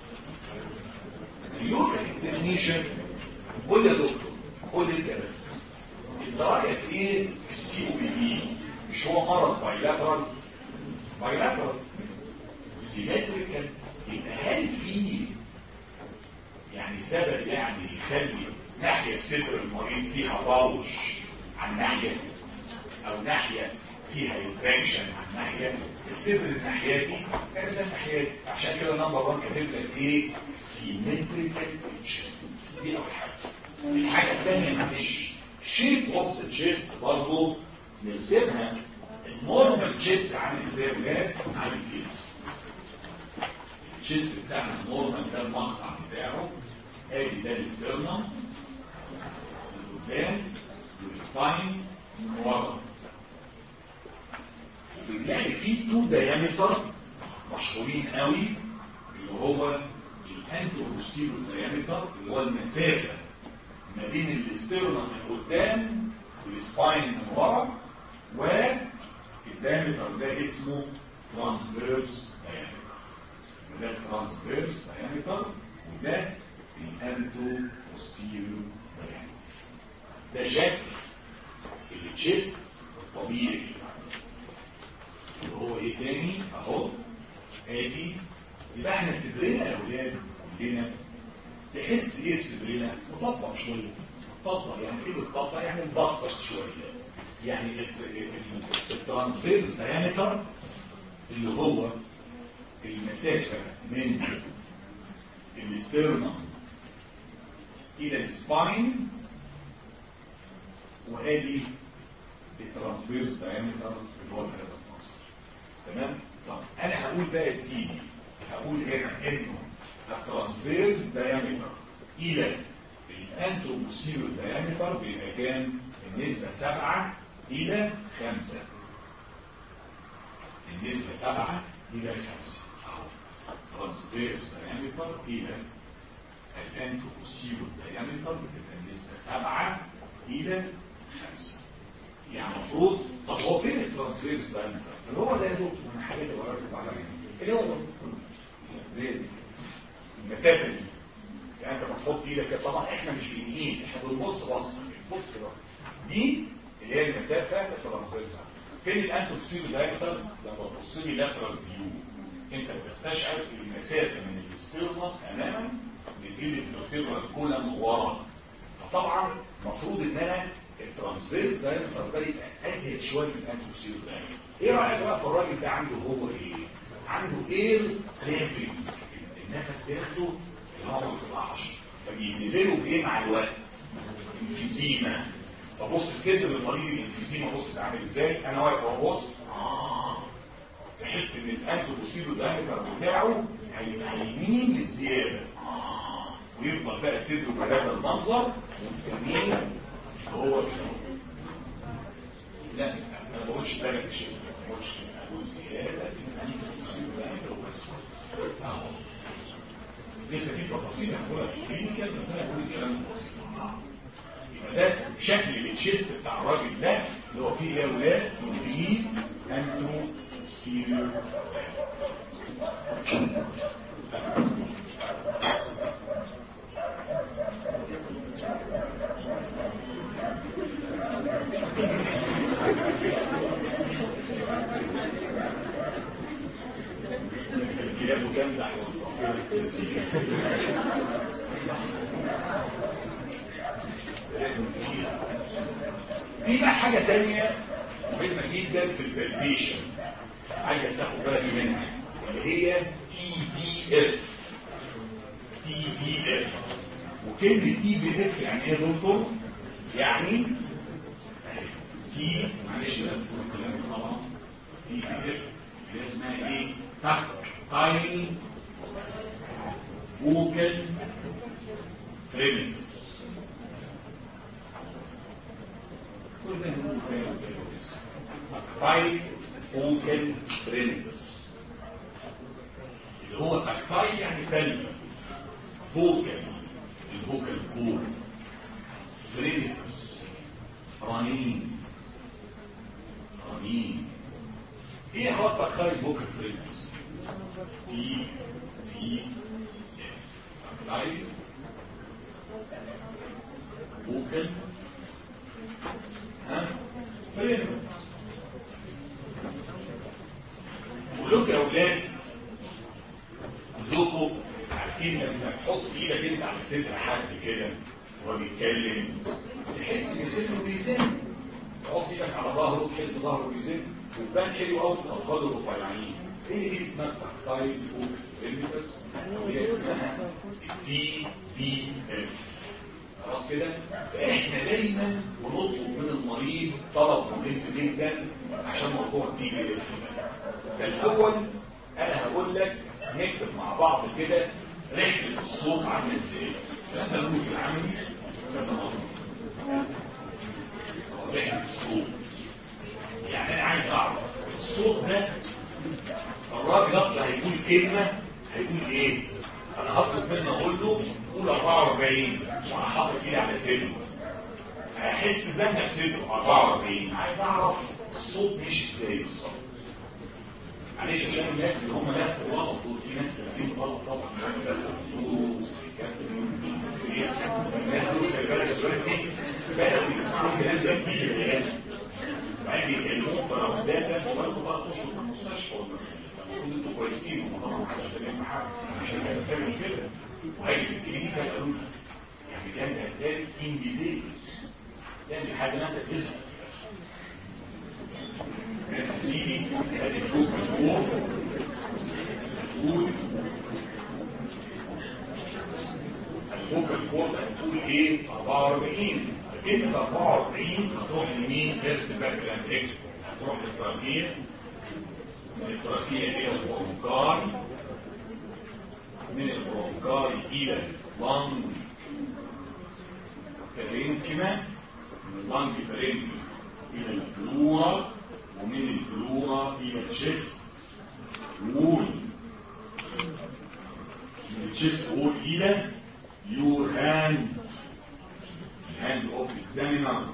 Speaker 2: اللوكال اكزامينيشن قول يا دكتور قول انت بس انت رايك ايه في السي او بي دي مش هو مرض بايلاترال بايلاترال سيمتريكال يبقى هل في يعني سبب يعني يخلي ناحيه في صدر المريض فيها باوش عن ناحيه او ناحيه فيها انفكشن عن ناحيه الصدر الناحيه دي كانت الناحيه دي عشان كده نمبر 1 كاتب لك ايه سيمتريكال تشيست دي اول حاجه الحاجه الثانيه معلش شيب اوف ذا تشيست برضه نرسمها النورمال تشيست عامل ازاي يا ولاد؟ عامل كده التشيست بتاعنا النورمال ده المقطع بتاعه ادي ده السترنم قدام والسباين ورا بنلاقي فيه تو دايمتر مشهورين قوي اللي هو الانتو بوستيرو دايمتر اللي هو المسافه ما بين الاسترنم من قدام والسباين من ورا والدايمتر ده اسمه ترانسفيرس دايمتر وده ترانسفيرس دايمتر وده الانتو بوستيرو دايمتر ده شكل التشيست الطبيعي اللي هو ايه تاني اهو ادي يبقى احنا صدرنا يا اولاد كلنا تحس ايه في صدرنا مطبق شويه مطبق يعني ايه مطبق يعني مبطط شويه يعني الترانسفيرس دايمتر اللي هو المسافه من الاسترنم الى السباين وادي الترانسفيرس دايمتر اللي هو كذا تمام طب انا هقول بقى يا سيدي هقول هنا انه الترانسفيرس دايمتر الى الانتو بوستيريور دايمتر بيبقى كام النسبه 7 الى 5 النسبه 7 الى 5 ترانسفيرس دايمتر الى الانتو بوستيريور دايمتر بتبقى النسبه 7 الى 5 يعني المفروض طب هو فين الترانسفيرس دايمتر اللي هو ده يا دكتور من حاجه اللي وراك بعد اللي هو المسافه دي يعني انت بتحط ايدك كده طبعا احنا مش بنقيس احنا بنبص بص بص كده دي اللي هي المسافه الترانسفيرس فين الانتوكسيد دايمتر لما تبص لي لاترال فيو انت بتستشعر المسافه من الاسترما اماما للفيرتيبرال كولم ورا فطبعا المفروض ان انا الترانسفيرس دايمتر ده يبقى ازيد شويه من الانتوكسيد دايمتر ايه رايك بقى في الراجل ده عنده هو ايه عنده اير ترابنج النفس بياخده الهواء ما بيطلعش فبينزلوا بايه مع الوقت انفيزيما فبص صدر المريض الانفيزيما بص ده عامل ازاي انا واقف اهو بص تحس ان الانتوكسيد دايمتر بتاعه هيميل للزياده ويفضل بقى صدره بهذا المنظر ونسميه هو لا انا ما بقولش ده شيء ما بقولش اقول زياده يعني ده بس اهو لسه في تفاصيل هنقولها في الكلينيكال بس انا بقول الكلام بسيط يبقى ده شكل التشيست بتاع الراجل ده اللي هو فيه يا اولاد انجليز انتو ستيريو الكلاب جامدة في بقى حاجة تانية مهمة جدا في البلفيشن عايزك تاخد بالك منها اللي هي تي في اف تي في اف وكلمة تي في اف يعني ايه يا دكتور؟ يعني تي معلش بس الكلام طبعا تي في اف اللي اسمها ايه؟ تحت تايني فوكال فريمنس كل ده هو تاكتايل فوكال فريمنس اللي هو تاكتايل يعني كلمة فوكال الفوكال كور فريمنس رنين رنين ايه هو التاكتايل فوكال فريمنس في في تاكتايل فوكال ها فريمنس ولوك يا اولاد كلكم عارفين لما تحط ايدك انت على صدر حد كده وهو بيتكلم تحس ان صدره بيزن تحط ايدك على ظهره تحس ظهره بيزن وتبان حلو قوي في الاطفال الرفيعين هي دي اسمها تاكتايل فوق ريميتس وهي اسمها دي في اف خلاص خلاص كده فاحنا دايما بنطلب من المريض طلب مهم جدا عشان موضوع التي بي اف فالاول انا هقول لك نكتب مع بعض كده رحله الصوت عامله ازاي لما نقول في العملي كذا مرة. رحله الصوت يعني انا عايز اعرف الصوت ده الراجل اصلا هيقول كلمه هيقول ايه انا هطلب منه اقول له قول 44 وانا حاطط ايدي على سنه هيحس ذنب في سنه 44 عايز اعرف الصوت ماشي ازاي بالظبط معلش عشان الناس اللي هم لفوا غلط دول في ناس لافين غلط طبعا فلوس الناس دول خلي بالك دلوقتي بدأوا يسمعوا الكلام ده جديد للعيال بعدين بيكلموهم في رمضان ده برضه بقى اشهر في المستشفى المفروض انتوا كويسين وما محدش كلام حد عشان كده بتعمل كده وهيجي في الكلينيكا قالوا لنا يعني كان هتلاقي ان بدايه تعمل حاجه ما انت تزهق يا سيدي ادي تقول تقول الفوكال كورد هتقول ايه 44 كلمة 44 هتروح لمين ارسم بقى الكلام اكتب هتروح للتراكية من التراكية الى البرونكاي من البرونكاي الى اللنج فرينكما من اللنج فرينكما الى الفلورا ومن الفلورا الى الجسم وول من الجسم وول الى your hand hand of examiner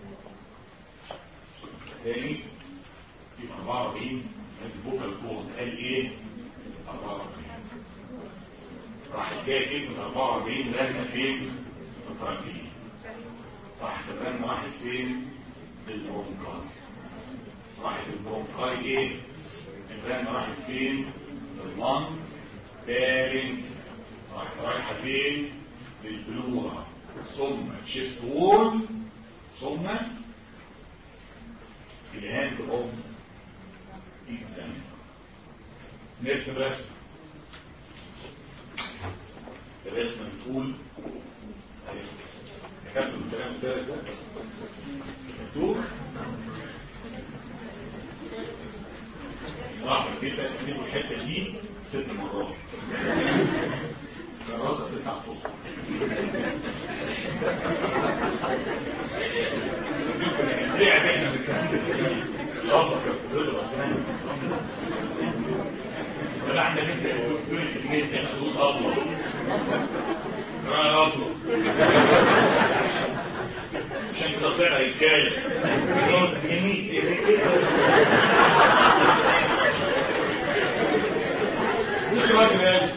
Speaker 2: تاني يبقى 44 الفوكال كود قال ايه 44 راح جاي كلمة 44 رنة فين في التراكية راح الرنة راحت فين للبرونكاي راحت البرونكاي ايه الرنة راحت فين لللنج بارنج راحت رايحة فين للبلورا ثم تشيست وول ثم الهاند اوف اكزامين نرسم رسمه الرسمه بتقول كتبت الكلام ده مكتوب راح كده تكتبوا الحته دي ست مرات دراسه تسع فصول لعب احنا بالكلام ده ربك بتضرب ولا عندك انت تقول الجنس احنا تقول الله يا الله عشان كده طلع رجاله يقول جنيس يا كل وقت ناس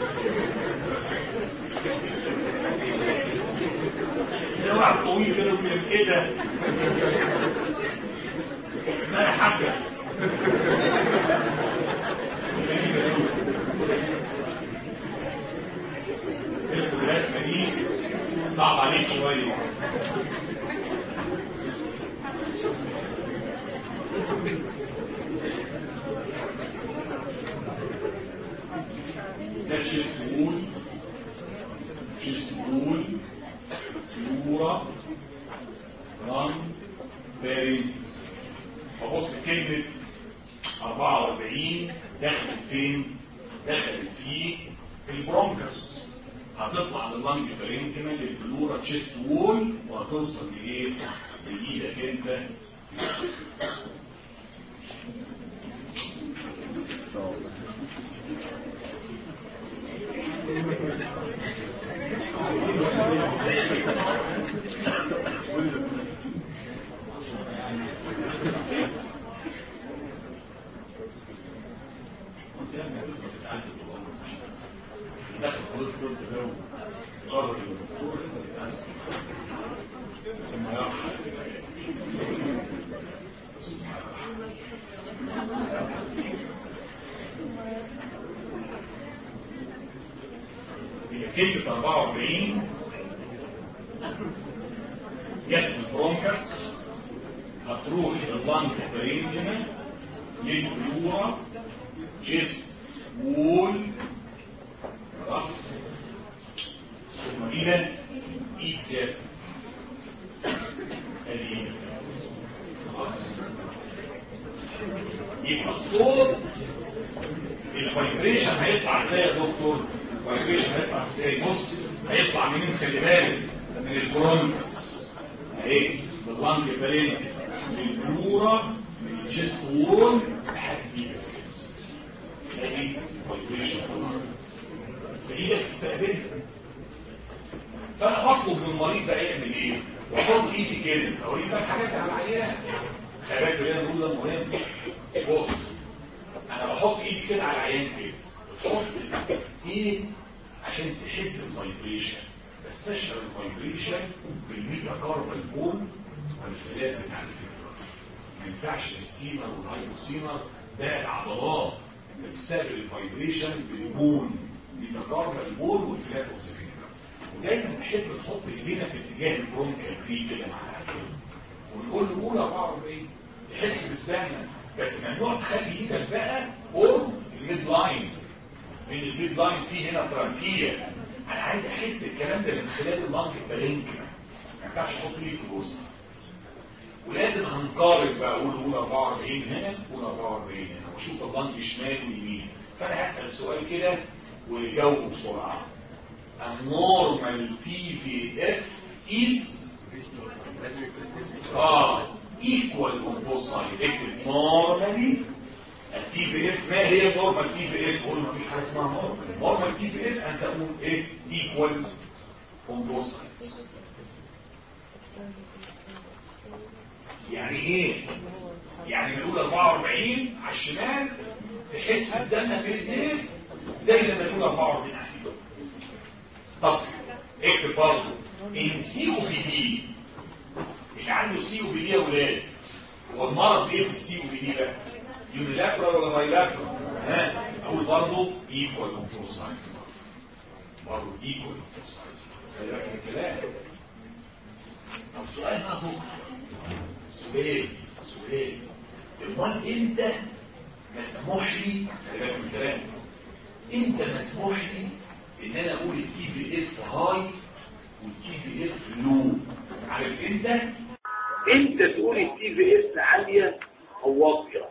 Speaker 2: ده واحد طويل كده يقول لك ايه ده؟ ما يا حاجه نفس الرسمه دي صعب عليك شويه ده تشيست وول تشيست وول فلورا ران باري فبص كلمة 44 دخلت فين؟ دخلت في البرونكس هتطلع لللنج فرينكما للفلورا تشيست وول وهتوصل لايه؟ لايدك انت دخل حضرتك قلت له قرر الدكتور ثم يرحل كلمة 44 جت في البرونكس هتروح لللنج برينجما للفلورا جسم وول راس ثم الى ايد زيادة يبقى الصوت الفايبريشن هيطلع ازاي يا دكتور الفايبريشن هيطلع ازاي بص هيطلع منين خلي بالك من البرونكس اهي من اللنج بالين من البلورا من الجست وول لحد ايدك تلاقي فايبريشن طلع فايدك تستقبلها فانا بطلب من المريض ده يعمل ايه واحط ايدي كده اوريك بقى حاجات على العيان خلي بالك اللي انا بقوله ده مهم بص انا بحط ايدي كده على العيان كده بتحط ايه عشان تحس بالفايبريشن استشعر الفايبريشن بالميتا كاربال بون والفلات بتاع الفكره ما ينفعش السينر والهايبوسينر ده عضلات انت بتستقبل الفايبريشن بالبون ميتا كاربال بون والفلات والفكره ودايما نحب نحط ايدينا في اتجاه البرونكال في كده مع ونقول له قول 44 تحس بالزمن بس ممنوع تخلي ايدك بقى قرب الميد لاين لان الميد لاين فيه هنا ترانكيه انا عايز احس الكلام ده من خلال اللنج البرينك ما ينفعش احط ايدي في الوسط ولازم هنقارن بقى اقول قول 44 هنا قول 44 هنا واشوف اللنج شمال ويمين فانا هسال سؤال كده ويجاوبوا بسرعه النورمال تي في اف is اه equal on both sides اكتب normally التي في اف ما هي نورمال تي في اف قول ما فيش حاجه اسمها نورمال نورمال تي في اف ان تقول ايه equal on both sides يعني ايه يعني بنقول 44 على الشمال تحس الزنه في ايديك زي لما تقول 44 على اليمين طب اكتب برضه ان سي او بي دي اللي عنده سي او بي دي يا ولاد هو المرض ايه في السي او بي دي بقى يونيلاترال ولا بايلاترال ها اقول برضه ايكوال اون فور سايد برضه ايكوال اون فور سايد خلي بالك من الكلام طب سؤال بقى هو سؤال سؤال امال امتى مسموح لي خلي بالك من الكلام امتى مسموح لي ان انا اقول التي في اف هاي والتي في اف لو عارف امتى
Speaker 3: انت تقول التي في اس عالية او واطية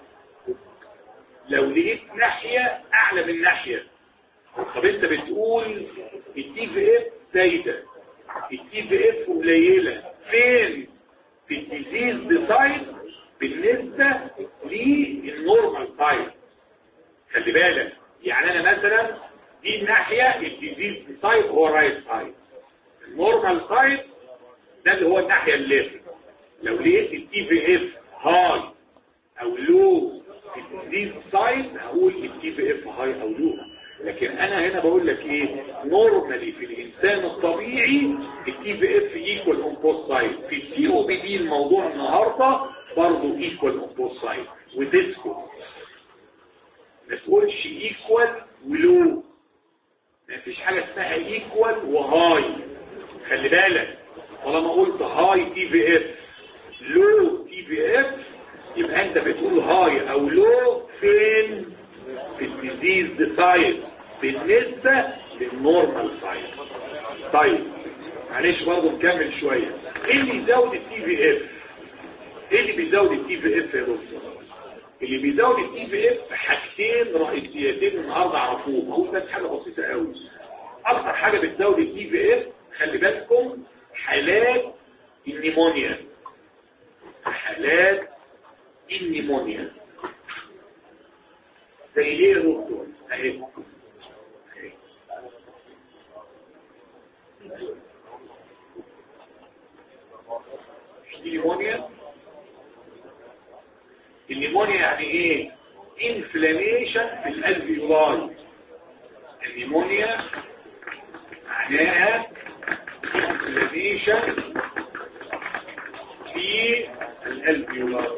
Speaker 3: لو لقيت ناحية اعلى من ناحية طب انت بتقول التي في اف زايدة التي في اف قليلة فين في الديزيز سايد بالنسبة للنورمال سايد خلي بالك يعني انا مثلا دي الناحية الديزيز سايد هو رايت سايد النورمال سايد ده اللي هو الناحية الليفت لو لقيت التي في اف هاي او لو في الديزيز سايد هقول التي في اف هاي او لو لكن انا هنا بقول لك ايه نورمالي في الانسان الطبيعي التي في اف ايكوال اون بوست سايد في السي او بي دي الموضوع النهارده برضه ايكوال اون بوست سايد وتسكت ما تقولش ايكوال ولو ما فيش حاجه اسمها ايكوال وهاي خلي بالك طالما قلت هاي تي في اف لو تي في اف يبقى انت بتقول هاي او لو فين في الديزيز سايد بالنسبة للنورمال سايد طيب معلش برضه نكمل شوية ايه اللي يزود التي في اف ايه اللي بيزود التي في اف يا دكتور اللي بيزود التي في اف حاجتين رئيسيتين النهارده اعرفوهم هقول بس حاجه بسيطه قوي اكتر حاجه بتزود التي في اف خلي بالكم حالات النيمونيا حالات النيمونيا زي ايه يا دكتور اهي أهي. مش دي نيمونيا النيمونيا يعني ايه انفلاميشن في الالفيولاي النيمونيا معناها انفلاميشن في الالفيولاي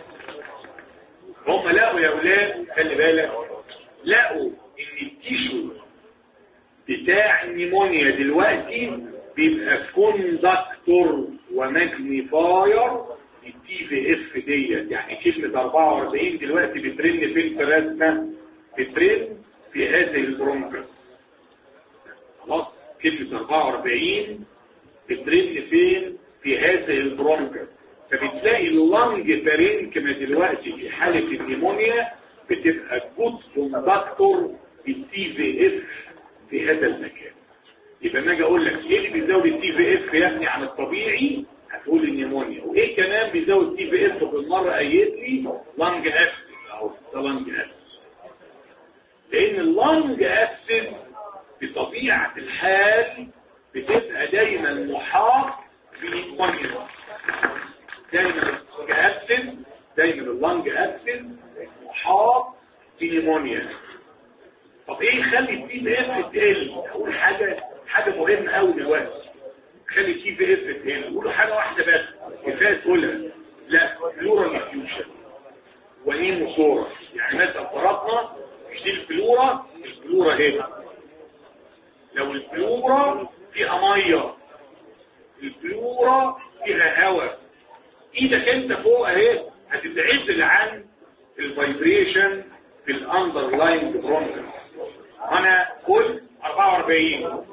Speaker 3: هم لقوا يا اولاد خلي بالك لقوا ان التيشو بتاع النيمونيا دلوقتي بيبقى كوندكتور وماجنيفاير التي في اف ديت يعني كلمة 44 دلوقتي بترن فين في الرسمة بترن في هذه البرونكس خلاص كلمة 44 بترن فين في هذه البرونكس فبتلاقي اللنج بارينكما دلوقتي في حالة النيمونيا بتبقى جود كوندكتور بالتي في اف في هذا المكان يبقى ما اجي اقول لك ايه اللي بيزود التي في اف يا ابني عن الطبيعي هتقول النيمونيا وايه كمان بيزود التي في اف بالمره قايل لي لانج اسيد او لانج اسيد لان اللانج اسيد بطبيعه الحال بتبقى دايما محاط بالنيمونيا دايما اللانج اسيد دايما اللانج اسيد محاط بنيمونيا طب ايه يخلي التي في اف تقل اقول حاجه حاجه مهمه قوي دلوقتي خلي التي في اف تقل قولوا حاجه واحده بس كفايه تقولها لا بلورال ديفيوجن ونيموسورا يعني مثلا فرضنا مش دي البلورا البلورا هنا لو البلورا فيها ميه البلورا فيها هواء ايدك انت فوق اهي هتتعزل عن الفايبريشن في الاندرلاين برونكس انا قلت 44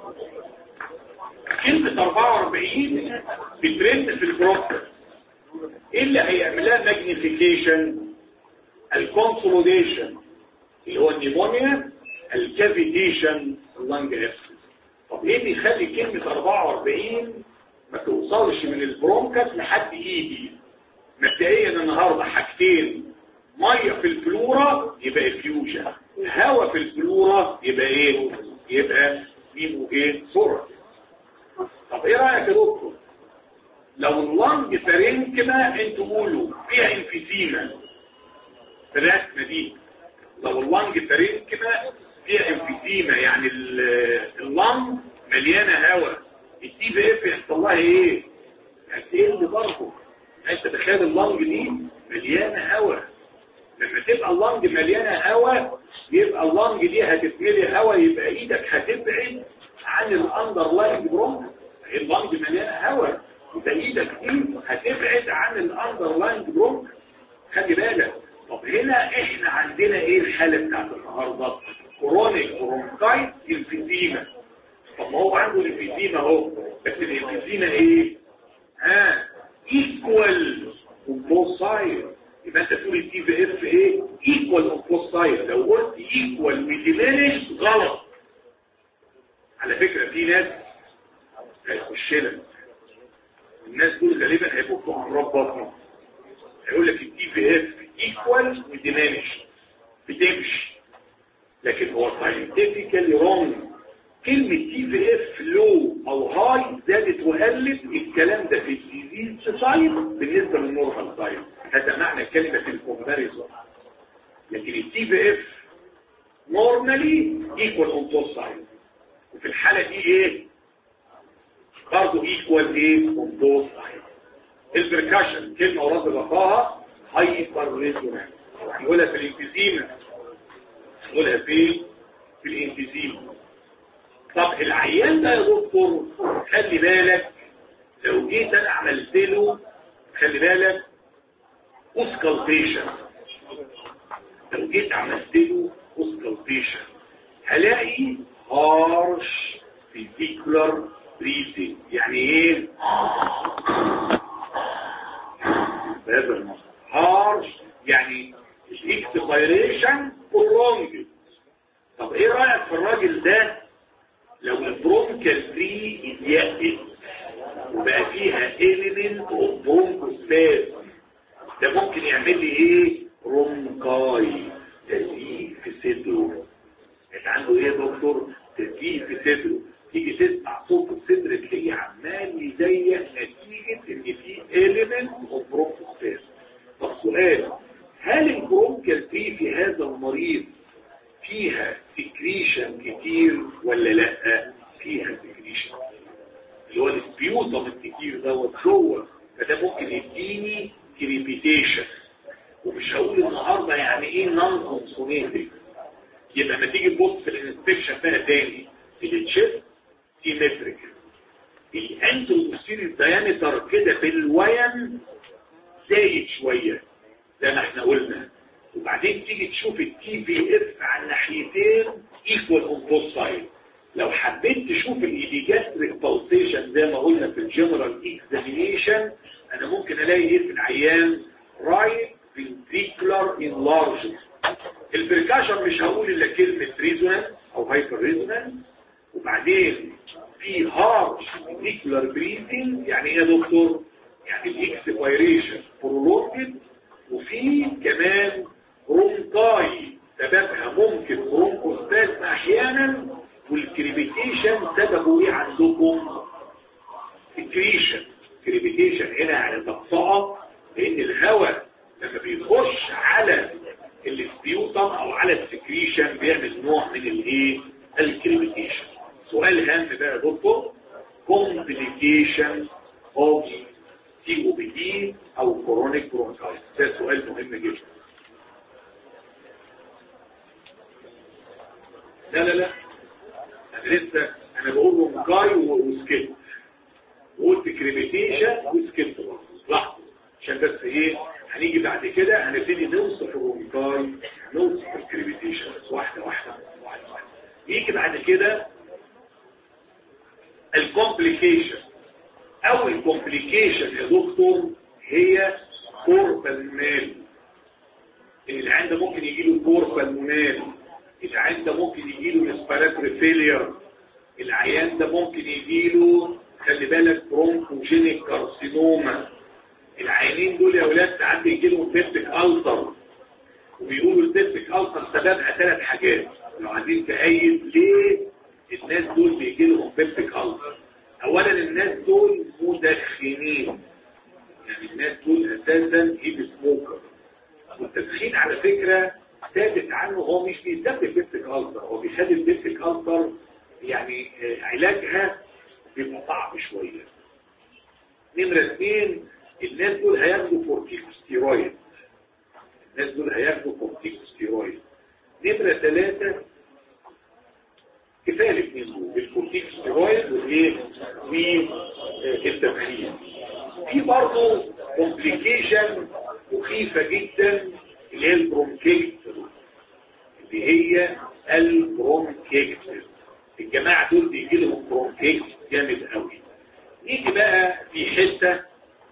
Speaker 3: كلمة 44 بترند في البروكس ايه اللي هيعملها ماجنيفيكيشن الكونسوليديشن اللي هو النيمونيا الكافيتيشن اللنج افسس طب ايه اللي يخلي كلمة 44 ما توصلش من البرونكس لحد ايدي مبدئيا النهارده حاجتين ميه في الفلورا يبقى فيوجن هواء في الفلورا يبقى ايه يبقى نيمو ايه صورة طب ايه رايك يا دكتور لو اللنج فارنكما انتوا قولوا فيها انفيزيما في الرسمه دي لو اللنج فارنكما فيها انفيزيما يعني اللنج مليانه هواء التي في اف يحصل لها ايه هتقل برضه انت تخيل اللنج دي مليانه هواء لما تبقى اللنج مليانه هواء يبقى اللنج دي هتتملي هواء يبقى ايدك هتبعد عن الاندرلاين برونك اللنج مليانه هواء يبقى ايدك دي هتبعد عن الاندرلاين برونك خلي بالك طب هنا احنا عندنا ايه الحاله بتاعت النهارده كرونيك برونكايت الفيزيما طب ما هو عنده الفيزيما اهو بس الفيزيما ايه ها ايكوال بوث سايد يبقى انت تقول التي في اف ايه ايكوال اوف بوث سايد لو قلت ايكوال وديمينش غلط على فكره في ناس هيخش لك الناس دول غالبا هيبقوا عن ربطنا هيقول لك التي في اف ايكوال وديمينش بتمشي لكن هو ساينتفيكالي رونج كلمة تي في اف لو او هاي زادت وقلت الكلام ده في الديزيز سايد بالنسبة للنورمال سايد هذا معنى كلمة الكومباريزون لكن التي في اف نورمالي ايكوال اون بوث سايد وفي الحالة دي ايه برضه ايكوال ايه اون بوث سايد البركاشن كلمة ورد غطاها هايبر ريزونانس هنقولها في الانفيزيما هنقولها في في الانفيزيما طب العيان ده يا دكتور خلي بالك لو جيت انا عملت له خلي بالك اوسكالتيشن لو جيت عملت له اوسكالتيشن هلاقي هارش فيزيكولار بريسنج يعني ايه بهذا المصدر هارش يعني اكسبيريشن prolonged طب ايه رأيك في الراجل ده لو البرونكال فري اتيقت وبقى فيها element of bronchospasm ده ممكن يعمل لي ايه برونكاي تزييق في صدره انت عنده ايه يا دكتور تزييق في صدره تيجي تسمع صوت الصدر تلاقيه عمال يضيق نتيجة ان في element of bronchospasm طب سؤال هل البرونكال فري في هذا المريض فيها سكريشن كتير ولا لا فيها سكريشن اللي هو السبيوتم الكتير دوت جوه فده ممكن يديني كريبيتيشن ومش هقول النهارده يعني ايه نون كونسونيتد يبقى لما تيجي تبص في الانسبكشن بقى تاني في التشيست سيمتريك الانتروسيريس دايمتر كده في الوين زايد شويه زي ما احنا قلنا وبعدين تيجي تشوف التي في اف على الناحيتين ايكوال اون بوث سايد لو حبيت تشوف الايديجاستريك بالسيشن زي ما قلنا في الجنرال اكزامينيشن انا ممكن الاقي ايه في العيان رايت ventricular enlargement البركاشن مش هقول الا كلمة ريزونانس او هايبر ريزونانس وبعدين في هارش ventricular breathing يعني ايه يا دكتور يعني الاكسبيريشن prolonged وفي كمان برونكاي سببها ممكن برونكوستاسم احيانا والكريبيتيشن سببه ايه عندكم سكريشن كريبيتيشن هنا يعني تقطعه لان الهواء لما بيخش على السبيوتم او على السكريشن بيعمل نوع من الايه الكريبيتيشن سؤال هام بقى يا دكتور complication of COPD او chronic bronchitis ده سؤال مهم جدا لا لا لا انا لسه انا بقول برونكاي وسكيت وقلت كريبيتيشن وسكيت برضه لحظه عشان بس ايه هنيجي بعد كده هنبتدي نوصف الرونكاي نوصف الكريبيتيشن واحده واحده واحده واحده يجي بعد كده الكومبليكيشن اول كومبليكيشن يا دكتور هي كوربالمونال اللي عنده ممكن يجي له كوربالمونال اللي عنده ممكن يجي له ريسبيراتوري فيلير العيان ده ممكن يجي له خلي بالك برونكوجينيك كارسينوما العينين دول يا ولاد ساعات بيجي لهم بيبتيك ألسر وبيقولوا البيبتيك ألسر سببها ثلاث حاجات لو عايزين تأيد ليه الناس دول بيجي لهم بيبتيك ألسر أولا الناس دول مدخنين يعني الناس دول أساسا هيب سموكر والتدخين على فكرة ثابت عنه هو مش بيسبب بيبتيك ألسر هو بيخلي البيبتيك ألسر يعني علاجها بيبقى صعب شوية نمرة اثنين الناس دول هياخدوا كورتيكوستيرويد الناس دول هياخدوا كورتيكوستيرويد نمرة ثلاثة كفاية الاثنين دول الكورتيكوستيرويد والايه والتدخين في برضه كومبليكيشن مخيفة جدا اللي هي البرونكيت اللي هي البرونكيت الجماعة دول بيجي لهم برونكيت جامد قوي نيجي بقى في حتة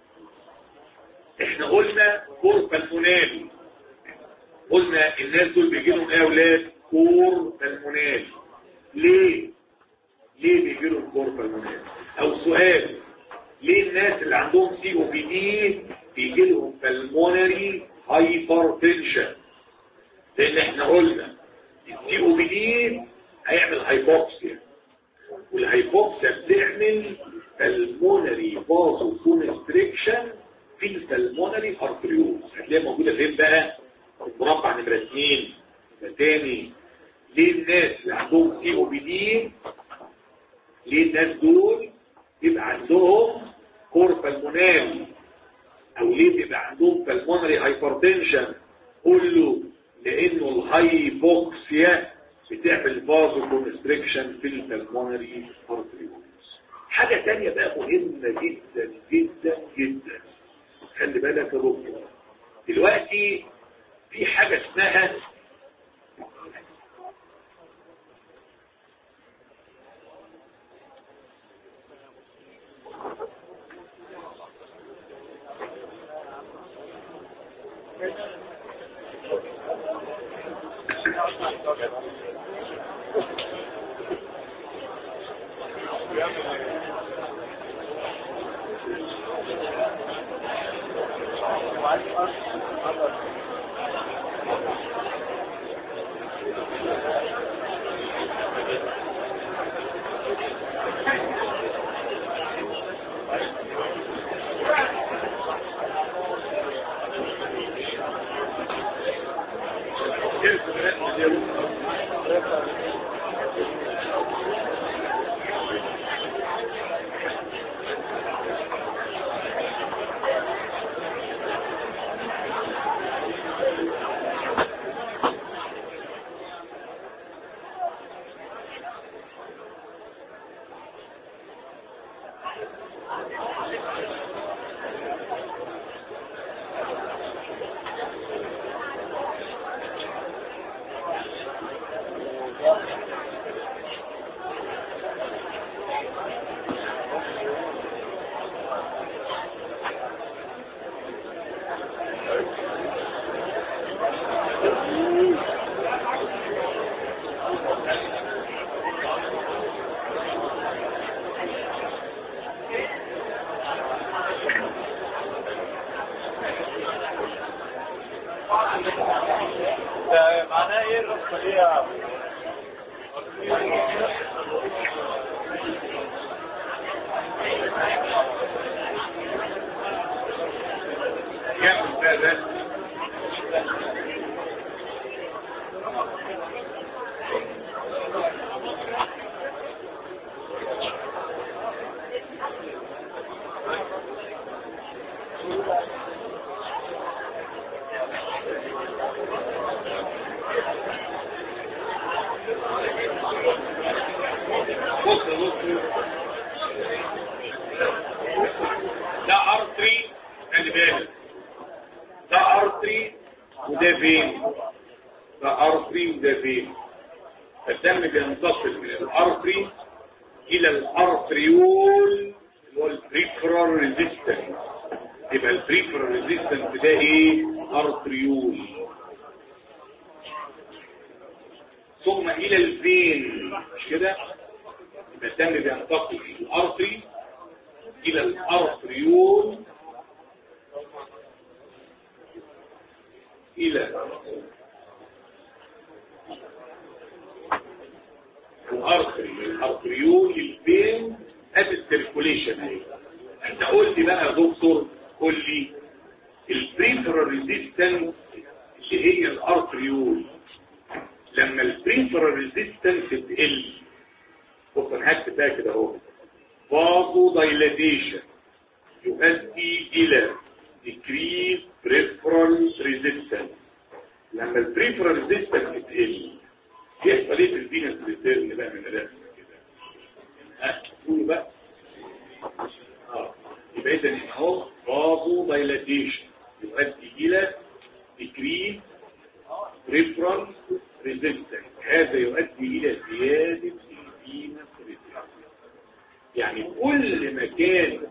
Speaker 3: احنا قلنا كور بالمونال قلنا الناس دول بيجي لهم ايه يا اولاد كور بالمونال ليه ليه بيجي لهم كور بالمونال او سؤال ليه الناس اللي عندهم سي او بي دي بيجي لهم بالمونري هايبرتنشن لان احنا قلنا السي او بي دي هيعمل هايبوكسيا والهايبوكسيا بتعمل بالمونري فازو كونستريكشن في البلمونري ارتريوز هتلاقيها موجودة فين بقى المربع نمرة 2 تاني ليه الناس اللي عندهم سي او بي دي ليه الناس دول يبقى عندهم كور بالموناري او ليه بيبقى عندهم بالمونري هايبرتنشن كله لانه الهايبوكسيا بتعمل فازو كونستريكشن في البلمونري ارتريوز حاجة تانية بقى مهمة جدا جدا جدا خلي بالك يا دكتور دلوقتي في حاجة اسمها كمل بقى ده بص بص ده ارتري خلي بالك ده ارتري وده فين ده ارتري وده فين فالدم بينتقل من الارتري الى الارتريول اللي هو البريفرال ريزيستنس يبقى البريفرال ريزيستنس ده ايه ارتريول ثم الى الفين مش كده يبقى الدم بينتقل من الارتري الى الارتريول الى الارتري الارتريول الفين ادي السيركوليشن اهي انت قول لي بقى يا دكتور قول لي البريفرال ريزيستنس اللي هي الارتريول لما البريفرال ريزيستنس تقل بص انا هكتب بقى كده اهو فازو دايلاتيشن يؤدي الى decrease peripheral resistance لما البريفرال ريزيستنس تقل يحصل ايه في الفينس ريتيرن بقى من الرسم كده ها قولوا بقى اه يبقى اذا اهو فازو دايلاتيشن يؤدي الى decrease peripheral resistance هذا يؤدي الى زياده الفينس ريتيرن يعني كل ما كان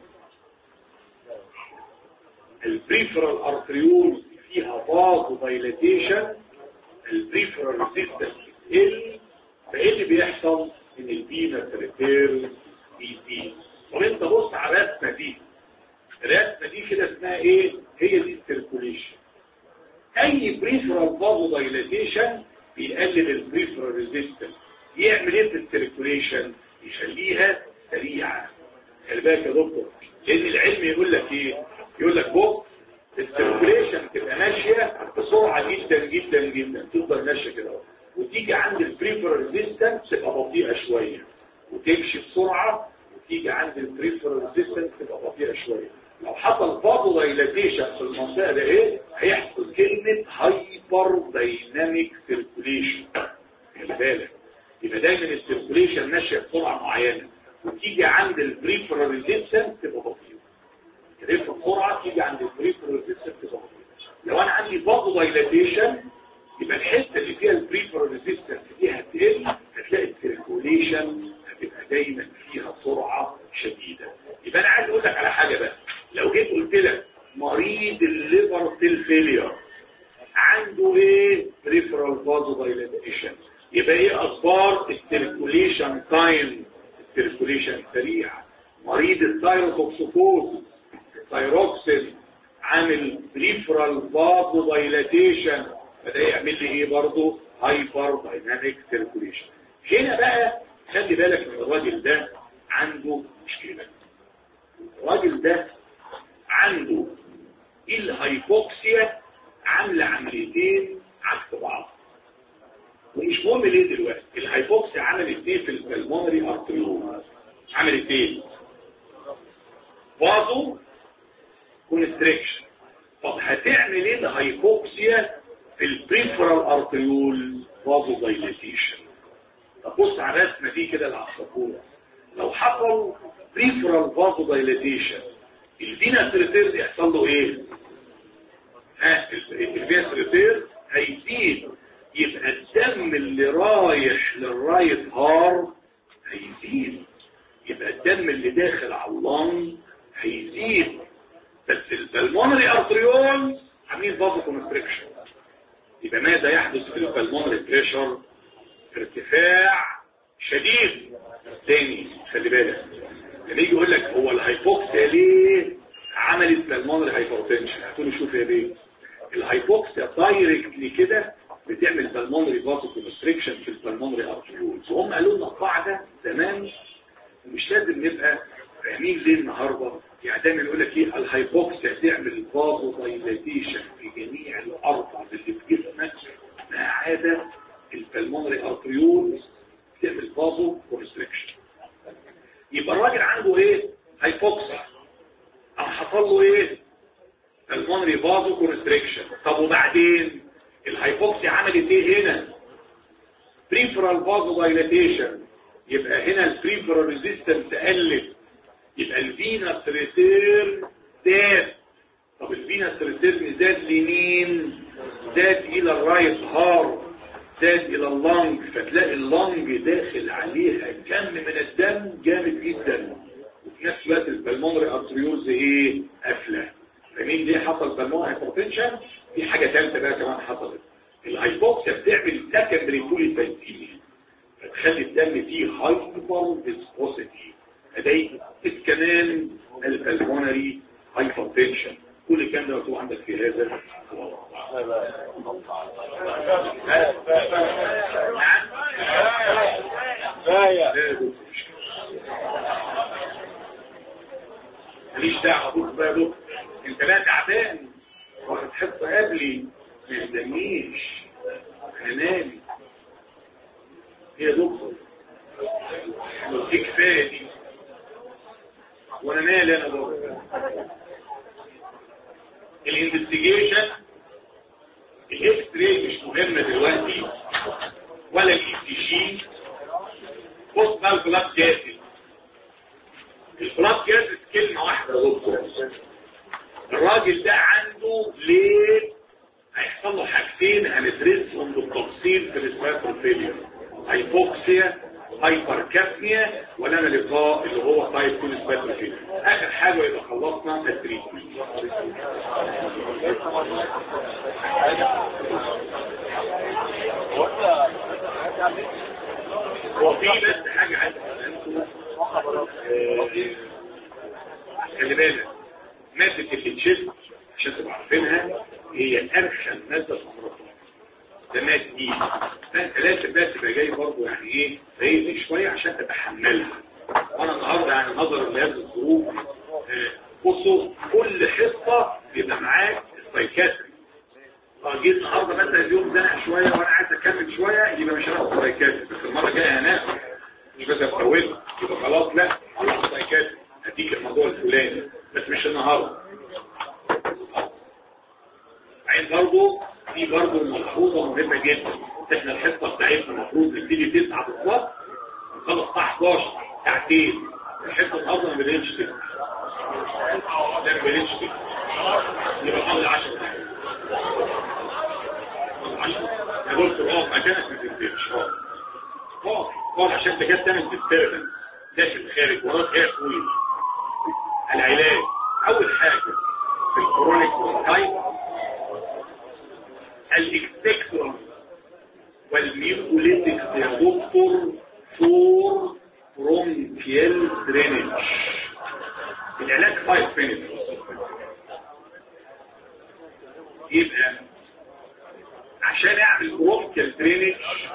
Speaker 3: البريفرال ارتريول فيها فازو دايلاتيشن البريفرال ريزيستنس تقل فايه اللي بيحصل ان الفينس ريتيرن بيزيد طب انت بص على الرسمه دي الرسمه دي كده اسمها ايه هي دي السيركوليشن اي بريفرال فازو دايلاتيشن بيقلل البريفرال ريزيستنس يعمل ايه في السيركوليشن يخليها سريعه خلي بالك يا دكتور لان العلم يقول لك ايه يقول لك بص السيركوليشن تبقى ماشيه بسرعه جدا جدا جدا تفضل ماشيه كده اهو وتيجي عند البريفرال ريزيستنس تبقى بطيئه شويه وتمشي بسرعه وتيجي عند البريفرال ريزيستنس تبقى بطيئه شويه لو حصل فازو دايلاتيشن في المنطقه ده ايه هيحصل كلمه هايبر دايناميك سيركوليشن خلي بالك يبقى دايما السيركوليشن ماشيه بسرعه معينه وتيجي عند البريفرال ريزيستنس تبقى بطيئه تلف بسرعه تيجي عند البريفرال ريزيستنس تبقى بطيئه لو انا عندي فازو دايلاتيشن يبقى الحته اللي فيها البريفرال ريزيستنس دي هتقل هتلاقي السيركوليشن هتبقى دايما فيها سرعه شديده يبقى انا عايز اقول لك على حاجه بقى لو جيت قلت لك مريض الليفر سيل فيلير عنده ايه بريفرال فازو دايلاتيشن يبقى ايه اخبار السيركوليشن تايم السيركوليشن سريع مريض الثايروتوكسوفوز الثايروكسين عامل بريفرال فازو دايلاتيشن فده يعمل لي ايه برضه هايبر دايناميك سيركوليشن هنا بقى خلي بالك من الراجل ده عنده مشكله الراجل ده عنده الهايبوكسيا عامله عمليتين عكس بعض ومش مهم ليه دلوقتي الهايبوكسيا عملت ايه في البلمونري ارتريول عملت ايه فازو كونستريكشن طب هتعمل ايه الهايبوكسيا في البريفرال ارتريول فازو دايليتيشن طب بص على الرسمه دي كده العصفوره لو حصل بريفرال فازو دايليتيشن الفينس ريتير يحصل له ايه ها الفينس ريتير هيزيد يبقى الدم اللي رايح للرايت هار هيزيد يبقى الدم اللي داخل على اللنج هيزيد بس البلمونري ارتريول عاملين فازو كونستريكشن يبقى ماذا يحدث في البلمونري بريشر ارتفاع شديد تاني خلي بالك لما يجي يقول لك هو الهايبوكسيا ليه عملت بالمونري هايبرتنشن هتقولوا شوف يا بيه الهايبوكسيا دايركتلي كده بتعمل بالمونري فاسو كونستريكشن في البالمونري ارتريولز وهم قالوا لنا قاعده زمان ومش لازم نبقى فاهمين ليه النهارده يعني دايما يقول لك ايه الهايبوكسيا تعمل فازو دايلاتيشن في جميع الاربع اللي في جسمك ما عدا البلمونري ارتريولز تعمل فازو كونستريكشن يبقى الراجل عنده ايه هايبوكسيا او حصل له ايه البلمونري فازو كونستريكشن طب وبعدين الهايبوكسيا عملت ايه هنا بريفرال فازو دايلاتيشن يبقى هنا البريفرال ريزيستنس قلت يبقى الفينس ريتيرن زاد طب الفينس ريتيرن زاد لمين زاد الى الرايت هارت زاد الى اللنج فتلاقي اللنج داخل عليها كم من الدم جامد جدا وفي نفس الوقت البلمونري ارتريولز ايه قافله فمين ليه حصل بالمونري هايبرتنشن في حاجه ثالثه بقى كمان حصلت الهايبوكسيا بتعمل سكندري بوليسايتيميا فتخلي الدم فيه هايبر فيسكوسيتي ادي كمان البلمونري هايبرتنشن كل الكلام ده مكتوب عندك في هذا ماليش دعوه ابوك بقى ابوك انت لا تعبان واخد حصه قبلي ما يهدنيش هنامي يا دكتور دي كفايه دي وانا مالي انا دكتور الانفستيجيشن الاكس راي مش مهمه دلوقتي ولا الاي سي جي بص بقى البلاد جاسد البلاد جاسد كلمه واحده يا دكتور الراجل ده عنده ليه هيحصل له حاجتين هندرسهم بالتفصيل في الاسباتروفيليا هايبوكسيا هايبركابنيا ولنا لقاء اللي هو تايب 2 اسباتروفيليا اخر حاجه يبقى خلصنا التريتمنت وفي بس حاجه عايز خلي بالك مادة التشيست عشان تبقوا عارفينها هي أرخم مادة في السرطان ده مادة دي فأنت لازم بقى تبقى جاي برضه يعني إيه زي شوية عشان تتحملها وأنا النهاردة يعني نظرا لهذه الظروف بصوا كل حصة بيبقى معاك سايكاتري جيت النهارده مثلا اليوم زنق شوية وأنا عايز أكمل شوية يبقى مش هناخد سايكاتري بس المرة الجاية هناخد مش بس أفوتها يبقى خلاص لا خلاص سايكاتري هديك الموضوع الفلاني بس مش النهارده عايز برضه في برضه ملحوظه مهمه جدا احنا الحصه بتاعتنا المفروض نبتدي 9 بالظبط نخلص الساعه 11 ساعتين الحصه النهارده ما بدأتش كده ده ما بدأتش كده يبقى فاضل 10 دقايق فاضل 10 يا دكتور اقف مكانك ما تنزلش اقف اقف اقف عشان انت جاي تعمل ديستربنس داخل خارج وراك ايه طويل العلاج اول حاجة في الكرونيك برونكايت الاكسبكترم والميوكوليتكس يا دكتور فور برونكيال درينج العلاج 5 مينيت يبقى عشان اعمل برونكيال درينج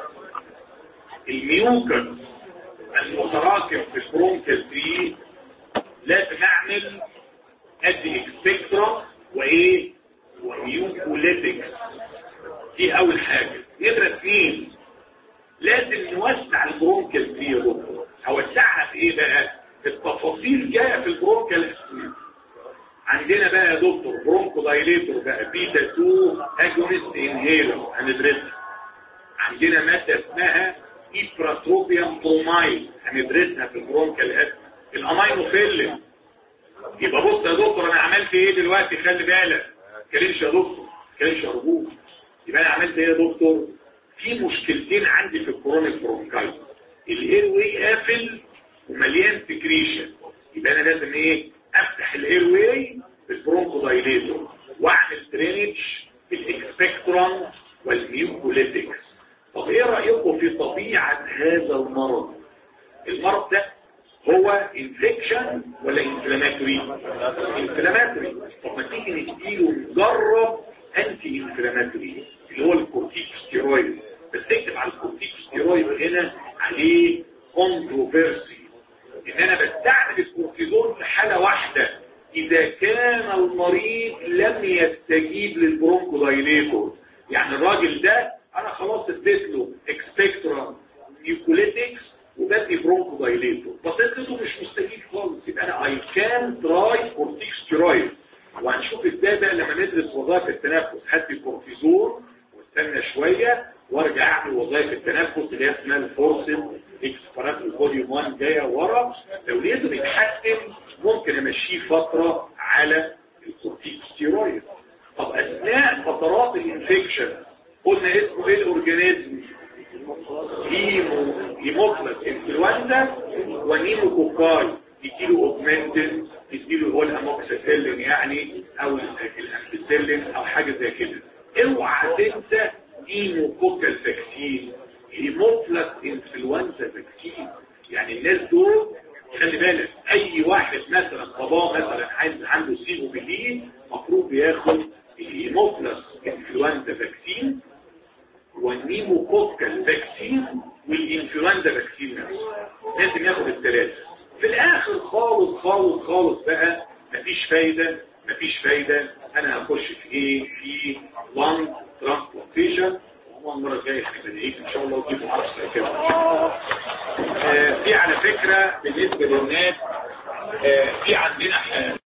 Speaker 3: الميوكس المتراكم في البرونكيال تري لازم اعمل ادي اكسبكترا وايه وميوكوليتكس دي اول حاجة نمرة اثنين لازم نوسع البرونكال دي يا دكتور هوسعها في ايه بقى التفاصيل جايه في البرونكال عندنا بقى يا دكتور برونكو دايليتور بقى بيتا 2 اجونست انهيلر هندرسها عندنا ماده اسمها ايبراتروبيوم برومايد هندرسها في البرونكال اسم الامينوفيلين يبقى بص يا دكتور انا عملت ايه دلوقتي خلي بالك كلمش يا دكتور كلمش يا رجوع يبقى انا عملت ايه يا دكتور في مشكلتين عندي في الكرونيك برونكايت الاير واي قافل ومليان سكريشن يبقى انا لازم ايه افتح الاير واي بالبرونكو دايليتور واعمل درينج بالاكسبكترم والميوكوليتكس طب ايه رايكم في طبيعه هذا المرض المرض ده هو انفكشن ولا انفلاماتوري انفلاماتوري طب ما تيجي نديله نجرب انتي انفلاماتوري اللي هو الكورتيكوستيرويد بس اكتب على الكورتيكوستيرويد هنا عليه كونتروفيرسي ان انا بستعمل الكورتيزون في حالة واحدة اذا كان المريض لم يستجيب للبرونكودايليتور يعني الراجل ده انا خلاص اديت له اكسبكترا نيوكوليتكس وبدي برونكودايليتور بس اديته مش مستجيب خالص يبقى انا اي كان تراي كورتيكوستيرويد وهنشوف ازاي بقى لما ندرس وظائف التنفس هدي كورتيزون واستنى شويه وارجع اعمل وظائف التنفس اللي هي اسمها الفورسن اكسبرات فوليوم 1 جايه ورا لو لقيته بيتحسن ممكن امشيه فتره على الكورتيكوستيرويد طب اثناء فترات الانفكشن قلنا اسمه ايه الاورجانيزم هيمو هيموفلس انفلونزا ونيموكوكاي يديله اوجمنتد يديله هو الاموكسيسيلين يعني او الامبيسيلين او حاجه زي كده اوعى تنسى نيموكوكال فاكسين هيموفلس انفلونزا فاكسين يعني الناس دول خلي بالك اي واحد مثلا باباه مثلا عايز عنده سيبو بليه المفروض بياخد الهيموفلس انفلونزا فاكسين والنيموكوكال فاكسين والانفلونزا فاكسين نفسه لازم ياخد الثلاثه في الاخر خالص خالص خالص بقى مفيش فايدة مفيش فايدة انا هخش في ايه في لانج ترانسبلانتيشن المرة الجاية هنبدأ ان شاء الله وتجيبوا حرصة كده آه في على فكرة بالنسبة للناس آه في عندنا